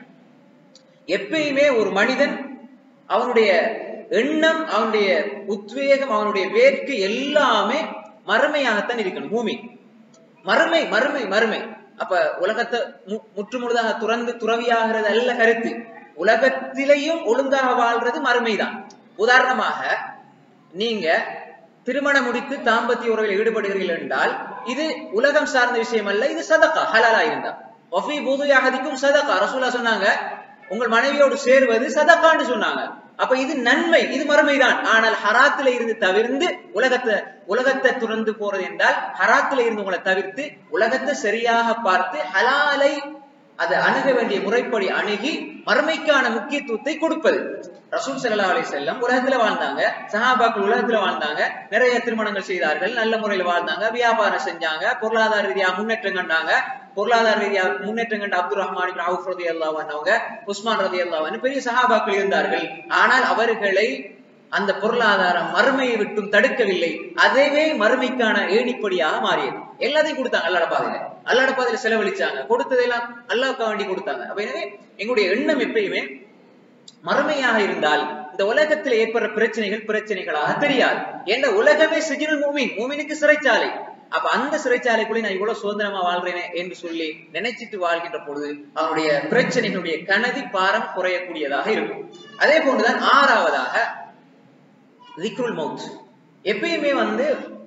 எப்பயுமே ஒரு மனிதன் அவனுடைய எண்ணம் அவனுடைய உத்வேகம் அவனுடைய வேட்கை எல்லாமே மறுமையாகத்தான் இருக்கணும் பூமி மறுமை மறுமை மறுமை அப்ப உலகத்தை மு- முற்றுமுழுதாக துறந்து துறவியாகிறது அல்ல கருத்து உலகத்திலேயும் ஒழுங்காக வாழ்றது மறுமைதான் உதாரணமாக நீங்க திருமணம் முடித்து தாம்பத்திய உறவில் ஈடுபடுகிறீர்கள் என்றால் இது உலகம் சார்ந்த விஷயம் அல்ல இது சதக்கா ஹலாலா இருந்தா ஒஃபி பூதுயாகதிக்கும் சதக்கா ரசூலா சொன்னாங்க உங்கள் மனைவியோடு சேர்வது சதக்கான்னு சொன்னாங்க அப்ப இது நன்மை இது மறுமைதான் ஆனால் ஹராத்துல இருந்து தவிர்ந்து உலகத்தை உலகத்தை துறந்து போறது என்றால் ஹராத்துல இருந்து உங்களை தவிர்த்து உலகத்தை சரியாக பார்த்து ஹலாலை அதை அணுக வேண்டிய முறைப்படி அணுகி மறுமைக்கான முக்கியத்துவத்தை கொடுப்பது ரசூல் ஸல்லல்லாஹு அலைஹி செல்லம் உலகத்துல வாழ்ந்தாங்க சஹாபாக்கள் உலகத்துல வாழ்ந்தாங்க நிறைய திருமணங்கள் செய்தார்கள் நல்ல முறையில் வாழ்ந்தாங்க வியாபாரம் செஞ்சாங்க பொருளாதார ரீதியா முன்னேற்றம் கண்டாங்க பொருளாதார ரீதியா முன்னேற்றம் கண்ட அப்துல் ரஹ்மான் இப்னு அவுஃப் ரலியல்லாஹு அன்ஹுங்க உஸ்மான் ரலியல்லாஹு அன்ஹு பெரிய சஹாபாக்கள் இருந்தார்கள் ஆனால் அவர்களை அந்த பொருளாதாரம் மறுமையை விட்டும் தடுக்கவில்லை அதுவே மறுமைக்கான ஏணிப்படியாக மாறியது எல்லாத்தையும் கொடுத்தாங்க அல்லாட பாதையில அல்லாட பாதையில செலவழிச்சாங்க கொடுத்ததெல்லாம் அல்லாவுக்கா வேண்டி கொடுத்தாங்க அப்ப எனவே எங்களுடைய எண்ணம் எப்பயுமே மறுமையாக இருந்தால் இந்த உலகத்தில் ஏற்படுற பிரச்சனைகள் பிரச்சனைகளாக தெரியாது ஏன்னா உலகமே சிஜினல் மூமின் மூமினுக்கு சிறைச்சாலை அப்ப அந்த சிறைச்சாலைக்குள்ளே நான் இவ்வளவு சுதந்திரமா வாழ்றேனே என்று சொல்லி நினைச்சிட்டு வாழ்கின்ற பொழுது அவனுடைய பிரச்சனைகளுடைய கனதி பாரம் குறையக்கூடியதாக இருக்கும் அதே போன்றுதான் ஆறாவதாக திக்ருல் மவுத் எப்பயுமே வந்து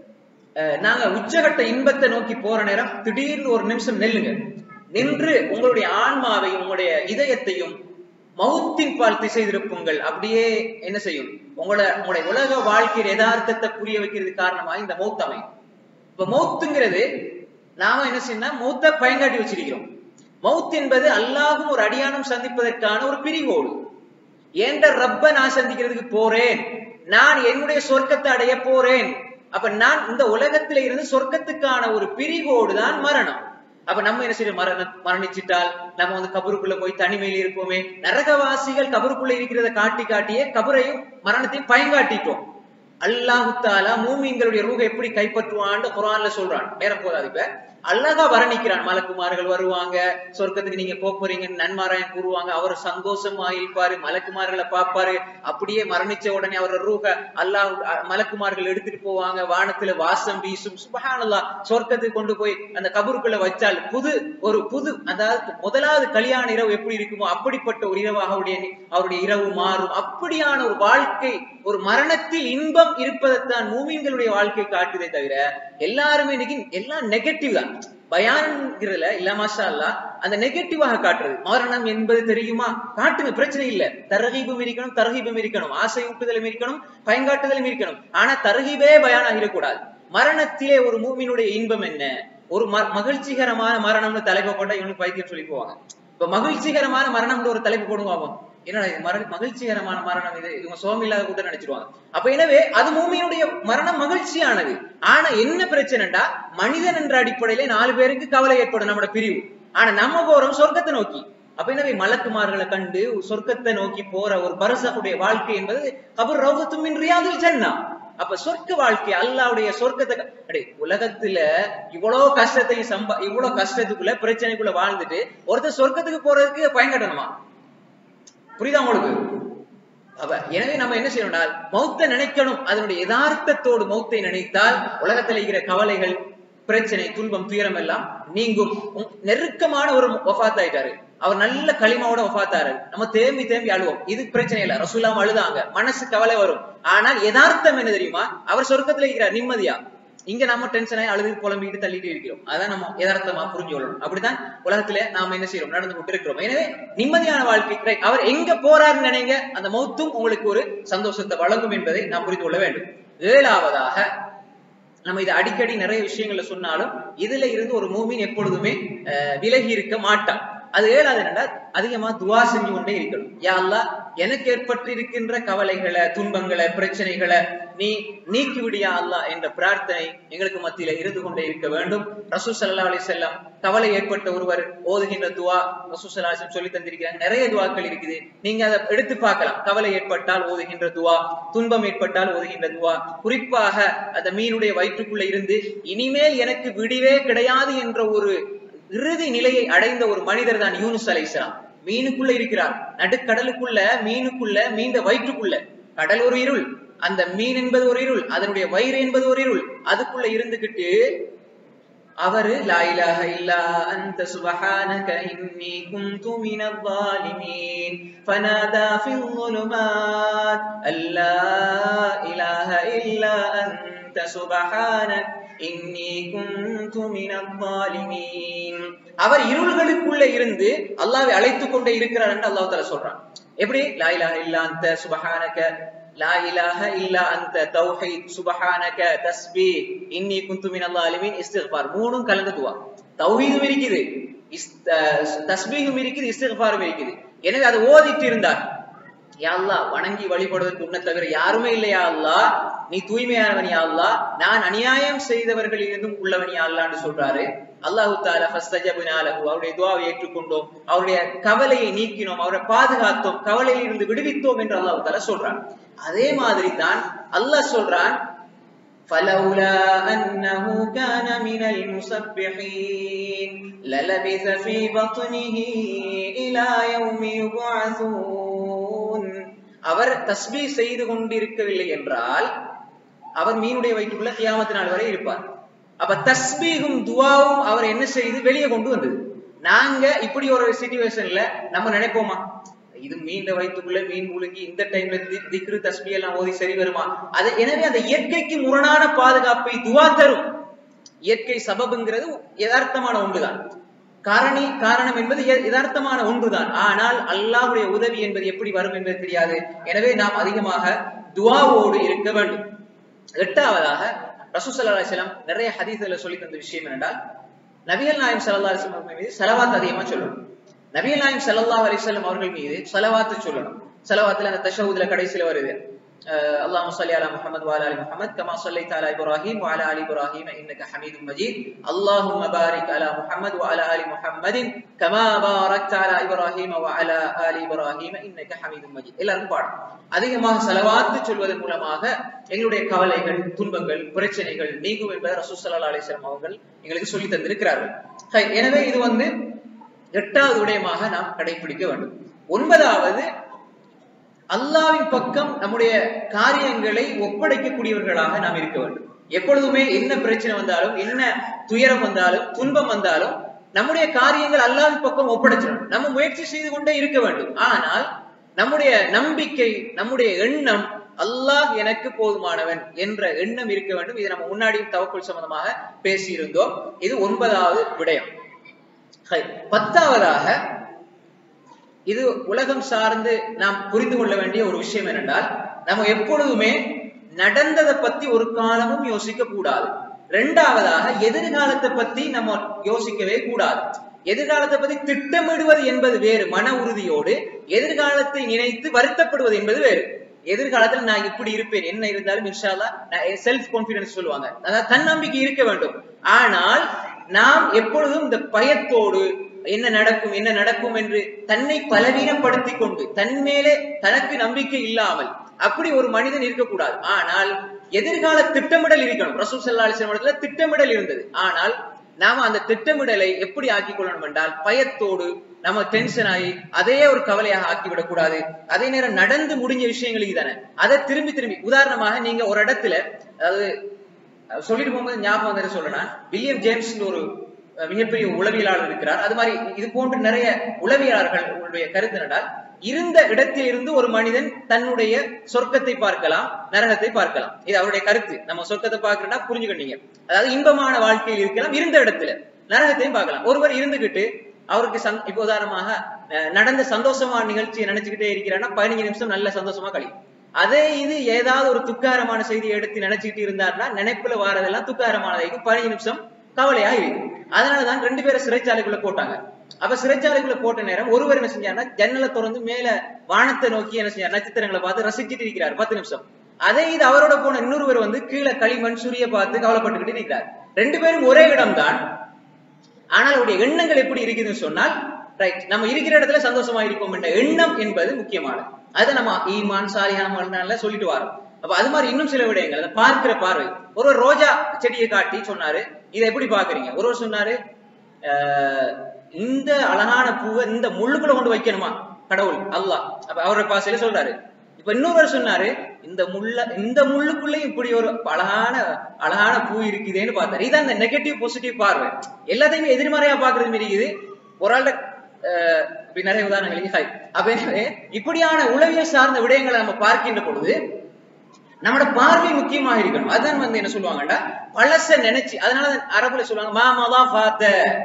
அஹ், நாங்க உச்சகட்ட இன்பத்தை நோக்கி போற நேரம் திடீர்னு ஒரு நிமிஷம் நெல்லுங்க நின்று உங்களுடைய ஆன்மாவையும் உங்களுடைய இதயத்தையும் மவுத்தின் பால் திசை திருப்புங்கள் அப்படியே என்ன செய்யும் உங்களோட உங்களுடைய உலக வாழ்க்கையின் யதார்த்தத்தை புரிய வைக்கிறது காரணமா இந்த மௌத் அமையும் இப்ப மௌத்துங்கிறது நாம என்ன செய்யணும் மௌத்த பயங்காட்டி வச்சிருக்கிறோம் மௌத் என்பது அல்லாஹும் ஒரு அடியானும் சந்திப்பதற்கான ஒரு பிரிவோடு ஏண்ட ரப்ப நான் சந்திக்கிறதுக்கு போறேன் நான் என்னுடைய சொர்க்கத்தை அடைய போறேன் அப்ப நான் இந்த உலகத்தில இருந்து சொர்க்கத்துக்கான ஒரு பிரிவோடு தான் மரணம் அப்ப நம்ம என்ன செய்யணும் மரண மரணிச்சிட்டால் நம்ம வந்து கபருக்குள்ள போய் தனிமையில் இருப்போமே நரகவாசிகள் கபருக்குள்ள இருக்கிறத காட்டி காட்டியே கபரையும் மரணத்தையும் பயங்காட்டிட்டோம் அல்லாஹு தாலா மூமிங்களுடைய ரூக எப்படி கைப்பற்றுவான்னு குரான்ல சொல்றான் நேரம் போதாது இப்ப அழகா வர்ணிக்கிறான் மலக்குமார்கள் வருவாங்க சொர்க்கத்துக்கு நீங்க போப் போறீங்க நன்மாராயம் கூறுவாங்க அவர் சந்தோஷமா இருப்பாரு மலக்குமார்களை பார்ப்பாரு அப்படியே மரணிச்ச உடனே அவர் ரூக அல்லாஹ் அஹ், மலக்குமார்கள் எடுத்துட்டு போவாங்க வானத்துல வாசம் வீசும் சுபஹானல்லாஹ் சொர்க்கத்துக்கு கொண்டு போய் அந்த கபருக்குள்ள வச்சால் புது ஒரு புது அதாவது முதலாவது கல்யாண இரவு எப்படி இருக்குமோ அப்படிப்பட்ட ஒரு இரவாக அவருடைய அவருடைய இரவு மாறும் அப்படியான ஒரு வாழ்க்கை ஒரு மரணத்தில் இன்பம் இருப்பதைத்தான் மூமின்களுடைய வாழ்க்கை காட்டுதே தவிர எல்லாருமே இன்னைக்கு எல்லாம் நெகட்டிவ் தான் பயான்ங்கிறதுல இல்ல மாஷா அல்லா அந்த நெகட்டிவாக காட்டுறது மரணம் என்பது தெரியுமா காட்டுங்க பிரச்சனை இல்ல தரகீபும் இருக்கணும் தரகீபும் இருக்கணும் ஆசை ஊட்டுதலும் இருக்கணும் பயன்காட்டுதலும் இருக்கணும் ஆனா தரகீபே பயானாக இருக்கக்கூடாது மரணத்திலே ஒரு மூமினுடைய இன்பம் என்ன ஒரு ம- மகிழ்ச்சிகரமான மரணம்னு தலைப்பு போட்டா இவனுக்கு பைத்தியம் சொல்லி போவாங்க இப்ப மகிழ்ச்சிகரமான மரணம்னு ஒரு தலைப்பு போடுவாங்க என்னடா இது மரண மகிழ்ச்சிகரமான மரணம் இது இவங்க சோகம் இல்லாத கூட்டம் நினைச்சிருவாங்க அப்ப எனவே அது மூமியினுடைய மரணம் மகிழ்ச்சியானது ஆனா என்ன பிரச்சனைடா மனிதன் என்ற அடிப்படையில நாலு பேருக்கு கவலை ஏற்படும் நம்மளோட பிரிவு ஆனா நம்ம போறோம் சொர்க்கத்தை நோக்கி அப்ப எனவே மலக்குமார்களை கண்டு சொர்க்கத்தை நோக்கி போற ஒரு பரசகுடைய வாழ்க்கை என்பது கபர் ரௌதத்துமின் ரியாதுல் ஜன்னா அப்ப சொர்க்க வாழ்க்கை அல்லாவுடைய சொர்க்கத்தை க- அடே உலகத்துல இவ்வளவு கஷ்டத்தையும் சம்பா இவ்வளவு கஷ்டத்துக்குள்ள பிரச்சனைக்குள்ள வாழ்ந்துட்டு ஒருத்தர் சொர்க்கத்துக்கு போறதுக்கு பயன் கட்டணுமா புரியுதா உங்களுக்கு அப்ப எனவே நம்ம என்ன செய்யணும்னா மௌத்தை நினைக்கணும் அதனுடைய யதார்த்தத்தோடு மௌத்தை நினைத்தால் உலகத்தில் இருக்கிற கவலைகள் பிரச்சனை துன்பம் துயரம் எல்லாம் நீங்கும் உம் நெருக்கமான ஒரு ஒஃபாத் ஆயிட்டாரு அவர் நல்ல களிமாவோட ஒஃபாத்தாரு நம்ம தேம்பி தேம்பி அழுவோம் இது பிரச்சனை இல்ல ரசூல்லாம் அழுதாங்க மனசு கவலை வரும் ஆனால் யதார்த்தம் என்ன தெரியுமா அவர் சொர்க்கத்துல இருக்கிறார் நிம்மதியா இங்க நம்ம டென்ஷன் ஆகி அழுது புலம்பிட்டு தள்ளிட்டு இருக்கிறோம் அதான் நம்ம யதார்த்தமா புரிஞ்சு கொள்ளணும் அப்படிதான் உலகத்துல நாம என்ன செய்யறோம் நடந்து கொண்டு இருக்கிறோம் எனவே நிம்மதியான வாழ்க்கை right. அவர் எங்க போறாருன்னு நினைங்க அந்த மௌத்தும் உங்களுக்கு ஒரு சந்தோஷத்தை வழங்கும் என்பதை நாம் புரிந்து கொள்ள வேண்டும் ஏழாவதாக நம்ம இது அடிக்கடி நிறைய விஷயங்கள்ல சொன்னாலும் இதுல இருந்து ஒரு மூமின் எப்பொழுதுமே அஹ், விலகி இருக்க மாட்டான் அது ஏழாவது என்னடா அதிகமா துவா செஞ்சு கொண்டே இருக்கணும் யா அல்லாஹ் எனக்கு ஏற்பட்டிருக்கின்ற கவலைகளை துன்பங்களை பிரச்சனைகளை நீ நீக்கி விடியா அல்லாஹ் என்ற பிரார்த்தனை எங்களுக்கு மத்தியில இருந்து கொண்டே இருக்க வேண்டும் ரசூ ஸல்லல்லாஹு அலைஹி வஸல்லம் கவலை ஏற்பட்ட ஒருவர் ஓதுகின்ற துவா ரசூ ஸல்லல்லாஹு அலைஹி வஸல்லம் சொல்லி தந்திருக்கிறாங்க நிறைய துவாக்கள் இருக்குது நீங்க அதை எடுத்து பார்க்கலாம் கவலை ஏற்பட்டால் ஓதுகின்ற துவா துன்பம் ஏற்பட்டால் ஓதுகின்ற துவா குறிப்பாக அந்த மீனுடைய வயிற்றுக்குள்ள இருந்து இனிமேல் எனக்கு விடிவே கிடையாது என்ற ஒரு இறுதி நிலையை அடைந்த ஒரு மனிதர் தான் யூனுஸ் அலைஹிஸ்ஸலாம் மீனுக்குள்ள இருக்கிறார் நடுக்கடலுக்குள்ள மீனுக்குள்ள மீண்ட வயிற்றுக்குள்ள கடல் ஒரு இருள் அந்த மீன் என்பது ஒரு இருள் அதனுடைய வயிறு என்பது ஒரு இருள் அதுக்குள்ள இருந்துகிட்டு அவரு லா இலாஹ இல்லா அன்த சுபஹானக இன்னி குந்து மினல் ظالمين فنادى في الظلمات அல்லா இலாஹ இல்லா அன்த சுபஹானக இன்னி குந்து மினல் ظالمين அவர் இருள்களுக்குள்ள இருந்து அல்லாஹ்வை அழைத்துக் கொண்டே இருக்கிறார் என்று அல்லாஹ் தஆலா சொல்றான் எப்படி லா இலாஹ இல்லா அன்த சுபஹானக லா இலாஹ இல்லா அந்த தௌஹீத் சுபஹானக தஸ்பீஹ் இன்னி குந்து மினல் ஸாலிமீன் இஸ்திக்ஃபார் மூணும் கலந்த துவா தௌஹீதும் இருக்குது இஸ்- அஹ் தஸ்பீஹும் இருக்குது இஸ்திக்ஃபாரும் இருக்குது எனவே அதை ஓதிட்டு இருந்தார் யா அல்லாஹ் வணங்கி வழிபடுவதற்கு உன்னை தவிர யாருமே இல்லையா அல்லாஹ் நீ தூய்மையானவன் யா அல்லாஹ் நான் அநியாயம் செய்தவர்களிலிருந்தும் உள்ளவன் யா அல்லாஹ்னு சொல்றாரு அல்லாஹு தாலா ஃபஸ்தஜப்னா லஹு அவருடைய துஆவை ஏற்றுக்கொண்டோம் அவருடைய கவலையை நீக்கினோம் அவரை பாதுகாத்தோம் கவலையில் இருந்து விடுவித்தோம் என்று அல்லாஹு தாலா சொல்றான் அதே மாதிரி தான் அல்லாஹ் சொல்றான் فلولا أنه كان من المسبحين للبث في بطنه إلى يوم يبعثون அவர் தஸ்பீ செய்து கொண்டிருக்கவில்லை என்றால் அவர் மீனுடைய வயிற்றுக்குள்ள கியாமத்து நாள் வரை இருப்பார் அப்ப தஸ்பீகும் துவாவும் அவர் என்ன செய்து வெளியே கொண்டு வந்தது நாங்க இப்படி ஒரு சிச்சுவேஷன்ல நம்ம நினைப்போமா இது மீண்ட வயிற்றுக்குள்ள மீன் முழுங்கி இந்த டைம்ல திக்ரு தஸ்பி எல்லாம் ஓதி சரி வருமா அது எனவே அந்த இயற்கைக்கு முரணான பாதுகாப்பை துவா தரும் இயற்கை சபபுங்கிறது யதார்த்தமான ஒன்றுதான் காரணி காரணம் என்பது ய- யதார்த்தமான ஒன்றுதான் ஆனால் அல்லாஹ்வுடைய உதவி என்பது எப்படி வரும் என்பது தெரியாது எனவே நாம் அதிகமாக துவாவோடு இருக்க வேண்டும் எட்டாவதாக ரசூசல்லா அலிஸ்லாம் நிறைய ஹதீஸ்ல சொல்லி தந்த விஷயம் என்னென்றால் நபிகள் நாயம் ஸல்லல்லாஹு அலைஹி வஸல்லம் மீது ஸலவாத் அதிகமா சொல்லணும் நபிகள் நாயம் ஸல்லல்லாஹு அலைஹி வஸல்லம் அவர்கள் மீது ஸலவாத் சொல்லணும் ஸலவாத்துல அந்த தஷஹுதுல கடைசில வருது அஹ் அல்லாஹும்ம ஸல்லி அலா முஹம்மத் வ அலா அலி முஹம்மத் கமா ஸல்லைத அலா இப்ராஹிம் வ அலா அலி இப்ராஹிம் இன்னக ஹமீதும் மஜீத் அல்லாஹும்ம பாரிக் அலா முஹம்மத் வ அலா அலி முஹம்மதின் கமா பாரக்த அலா இப்ராஹிம் வ அலா அலி இப்ராஹிம் இன்னக ஹமீதும் மஜீத் எல்லாரும் பாடும் அதிகமாக செலவாத்து சொல்வதன் மூலமாக எங்களுடைய கவலைகள் துன்பங்கள் பிரச்சனைகள் நீங்கும் என்பதை ரசூல் ஸல்லல்லாஹு அலைஹி வஸல்லம் அவர்கள் எங்களுக்கு சொல்லி தந்திருக்கிறார்கள் ஹை, எனவே இது வந்து எட்டாவது விடயமாக நாம் கடைபிடிக்க வேண்டும் ஒன்பதாவது அல்லாவின் பக்கம் நம்முடைய காரியங்களை ஒப்படைக்கக்கூடியவர்களாக நாம் இருக்க வேண்டும் எப்பொழுதுமே என்ன பிரச்சனை வந்தாலும் என்ன துயரம் வந்தாலும் துன்பம் வந்தாலும் நம்முடைய காரியங்கள் அல்லாவின் பக்கம் ஒப்படைச்சிடணும் நம்ம முயற்சி செய்து கொண்டே இருக்க வேண்டும் ஆனால் நம்முடைய நம்பிக்கை நம்முடைய எண்ணம் அல்லாஹ் எனக்கு போதுமானவன் என்ற எண்ணம் இருக்க வேண்டும் இது நம்ம முன்னாடியும் தவக்குள் சம்பந்தமாக பேசியிருந்தோம் இது ஒன்பதாவது விடயம் ஹை. பத்தாவதாக இது உலகம் சார்ந்து நாம் புரிந்து கொள்ள வேண்டிய ஒரு விஷயம் என்னென்றால் நம்ம எப்பொழுதுமே நடந்ததை பத்தி ஒரு காலமும் யோசிக்க கூடாது ரெண்டாவதாக எதிர்காலத்தை பத்தி நம்ம யோசிக்கவே கூடாது எதிர்காலத்தை பத்தி திட்டமிடுவது என்பது வேறு மன உறுதியோடு எதிர்காலத்தை நினைத்து வருத்தப்படுவது என்பது வேறு எதிர்காலத்தில் நான் இப்படி இருப்பேன் என்ன இருந்தாலும் இன்ஷால்லா செல்ஃப் கான்பிடன்ஸ் சொல்லுவாங்க அதாவது தன்னம்பிக்கை இருக்க வேண்டும் ஆனால் நாம் எப்பொழுதும் இந்த பயத்தோடு என்ன நடக்கும் என்ன நடக்கும் என்று தன்னை பலவீனப்படுத்தி கொண்டு தன் மேலே தனக்கு நம்பிக்கை இல்லாமல் அப்படி ஒரு மனிதன் இருக்கக்கூடாது ஆனால் எதிர்கால திட்டமிடல் இருக்கணும் ரசூல் ஸல்லல்லாஹு அலைஹி வஸல்லம் திட்டமிடல் இருந்தது ஆனால் நாம அந்த திட்டமிடலை எப்படி ஆக்கிக் கொள்ளணும் என்றால் பயத்தோடு நம்ம டென்ஷன் ஆகி அதே ஒரு கவலையாக ஆக்கிவிடக் கூடாது அதே நேரம் நடந்து முடிஞ்ச விஷயங்கள் இதுதானே அதை திரும்பி திரும்பி உதாரணமாக நீங்க ஒரு இடத்துல அதாவது அஹ் சொல்லிட்டு போகும்போது ஞாபகம் வந்து சொல்றேன் வில்லியம் ஜேம்ஸ் ஒரு அஹ், மிகப்பெரிய உளவியலாளர் இருக்கிறார் அது மாதிரி இது போன்ற நிறைய உளவியலாளர்கள் உங்களுடைய கருத்து என்னடால் இருந்த இடத்தில் இருந்து ஒரு மனிதன் தன்னுடைய சொர்க்கத்தை பார்க்கலாம் நரகத்தை பார்க்கலாம் இது அவருடைய கருத்து நம்ம சொர்க்கத்தை பார்க்கறோம்னா புரிஞ்சுக்கிட்டீங்க அதாவது இன்பமான வாழ்க்கையில் இருக்கலாம் இருந்த இடத்துல நரகத்தையும் பார்க்கலாம் ஒருவர் இருந்துகிட்டு அவருக்கு சந் இப்ப உதாரணமாக அஹ், நடந்த சந்தோஷமான நிகழ்ச்சியை நினைச்சுக்கிட்டே இருக்கிறான்னா பதினஞ்சு நிமிஷம் நல்ல சந்தோஷமா கழியும் அதே இது ஏதாவது ஒரு துக்காரமான செய்தியை எடுத்து நினைச்சுக்கிட்டு இருந்தாருன்னா நினைப்புல வாரதெல்லாம் துக்காரமானதைக்கு பதினஞ்சு நிமிஷம் கவலையா இருக்கு அதனாலதான் ரெண்டு பேரை சிறைச்சாலைக்குள்ள போட்டாங்க அப்ப சிறைச்சாலைக்குள்ள போட்ட நேரம் ஒருவர் என்ன செஞ்சாருன்னா ஜன்னலை திறந்து மேல வானத்தை நோக்கி என்ன செஞ்சார் நட்சத்திரங்களை பார்த்து ரசிச்சிட்டு இருக்கிறார் பத்து நிமிஷம் அதே இது அவரோட போன இன்னொருவர் வந்து கீழே களிமண் சூரிய பார்த்து கவலைப்பட்டுக்கிட்டு இருக்கிறார் ரெண்டு பேரும் ஒரே இடம்தான் ஆனால் அவருடைய எண்ணங்கள் எப்படி இருக்குதுன்னு சொன்னால் ரைட் நம்ம இருக்கிற இடத்துல சந்தோஷமா இருப்போம் என்ற எண்ணம் என்பது முக்கியமானது அதை நம்ம ஈமான் சாலியான மரணால சொல்லிட்டு வரோம் அப்ப அது மாதிரி இன்னும் சில விடயங்கள் அதை பார்க்கிற பார்வை ஒருவர் ரோஜா செடியை காட்டி சொன்னாரு இதை எப்படி பாக்குறீங்க ஒருவர் சொன்னாரு "அஹ், இந்த அழகான பூவை இந்த முள்ளுக்குள்ள கொண்டு வைக்கணுமா கடவுள் அல்லாஹ் அப்ப அவரோட பாசையில சொல்றாரு இப்ப இன்னொருவர் சொன்னாரு இந்த முள்ள இந்த முள்ளுக்குள்ளேயும் இப்படி ஒரு அழகான அழகான பூ இருக்குதேன்னு பார்த்தாரு இதான் இந்த நெகட்டிவ் பாசிட்டிவ் பார்வை எல்லாத்தையுமே எதிர்மறையா பாக்குறது மாதிரி இருக்குது ஒரு ஆள்கிட்ட அஹ், இப்படி நிறைய உதாரணங்கள் இருக்கு. ஹாய். அப்ப எனவே இப்படியான உளவியல் சார்ந்த விடயங்களை நம்ம பார்க்கின்ற பொழுது நம்மளோட பார்வை முக்கியமாக இருக்கணும் அதான் வந்து என்ன சொல்லுவாங்கடா பழச நினைச்சு அதனால அரபுல சொல்லுவாங்க மாமாதா பாத்த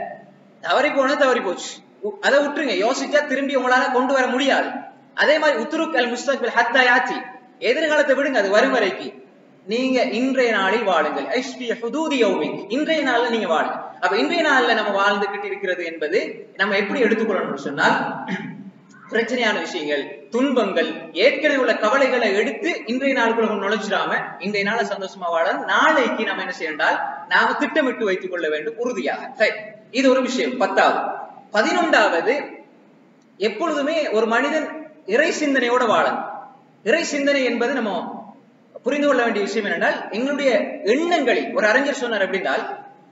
தவறி போனது தவறி போச்சு உ- அதை விட்டுருங்க யோசிச்சா திரும்பி உங்களால கொண்டு வர முடியாது அதே மாதிரி உத்துருக் அல் முஸ்தக்பில் ஹத்தா யாச்சி எதிர்காலத்தை விடுங்க அது வரும் வரைக்கும் நீங்க இன்றைய நாளில் வாழுங்கள் ஐஸ்பி ஹுதூதி யௌமிக் இன்றைய நாள்ல நீங்க வாழுங்க அப்ப இன்றைய நாள்ல நம்ம வாழ்ந்துகிட்டு இருக்கிறது என்பது நம்ம எப்படி எடுத்துக்கொள்ளணும்னு சொன்னால் பிரச்சனையான விஷயங்கள் துன்பங்கள் ஏற்கனவே உள்ள கவலைகளை எடுத்து இன்றைய நாளுக்குள்ள கொண்டு நுழைச்சிடாம இன்றைய நாள சந்தோஷமா வாழ நாளைக்கு நம்ம என்ன செய்யண்டால் நாம திட்டமிட்டு வைத்துக் கொள்ள வேண்டும் உறுதியாக சரி இது ஒரு விஷயம் பத்தாவது பதினொன்றாவது எப்பொழுதுமே ஒரு மனிதன் இறை சிந்தனையோட வாழணும் இறை சிந்தனை என்பது நம்ம புரிந்து கொள்ள வேண்டிய விஷயம் என்னென்றால் எங்களுடைய எண்ணங்களில் ஒரு அறிஞர் சொன்னார் அப்படின்னால்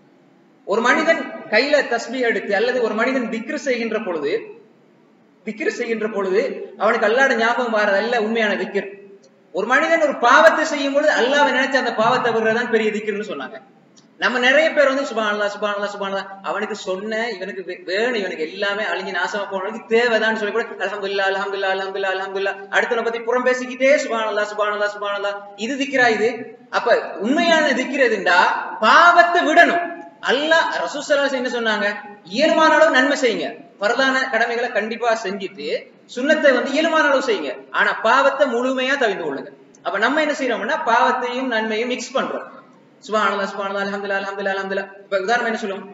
ஒரு மனிதன் கையில தஸ்பீ எடுத்து அல்லது ஒரு மனிதன் திக்ரு செய்கின்ற பொழுது திக்ரு செய்கின்ற பொழுது அவனுக்கு அல்லாட ஞாபகம் வாரதல்ல உண்மையான திக்ர் ஒரு மனிதன் ஒரு பாவத்தை செய்யும் பொழுது அல்லாவை நினைச்சு அந்த பாவத்தை விடுறதுதான் பெரிய திக்ருன்னு சொன்னாங்க நம்ம நிறைய பேர் வந்து சுபானல்லா சுபானல்லா சுபானல்லா அவனுக்கு சொன்ன இவனுக்கு வே- வேணும் இவனுக்கு எல்லாமே அழிஞ்சு நாசமா போனதுக்கு தேவைதான்னு சொல்லி கூட அல்ஹம்துலில்லாஹ் அல்ஹம்துலில்லாஹ் அல்ஹம்துலில்லாஹ் அல்ஹம்துலில்லாஹ் அடுத்தவனை பத்தி புறம் பேசிக்கிட்டே சுபானல்லா சுபானல்லா சுபானல்லா இது திக்ரா இது அப்ப உண்மையான திக்ர் எதுண்டா பாவத்தை விடணும் அல்லாஹ் ரசூசல்லா என்ன சொன்னாங்க இயல்பான அளவு நன்மை செய்யுங்க பரதான கடமைகளை கண்டிப்பா செஞ்சுட்டு சுண்ணத்தை வந்து இயல்பான அளவு செய்யுங்க ஆனா பாவத்தை முழுமையா தவிர்த்து கொள்ளுங்க அப்ப நம்ம என்ன செய்யறோம்னா பாவத்தையும் நன்மையும் மிக்ஸ் பண்றோம் சுபானல்லா சுபானல்லா அல்ஹம்துலில்லாஹ் அல்ஹம்துலில்லாஹ் அல்ஹம்துலில்லாஹ் இப்ப உதாரணம் என்ன சொல்லுவோம்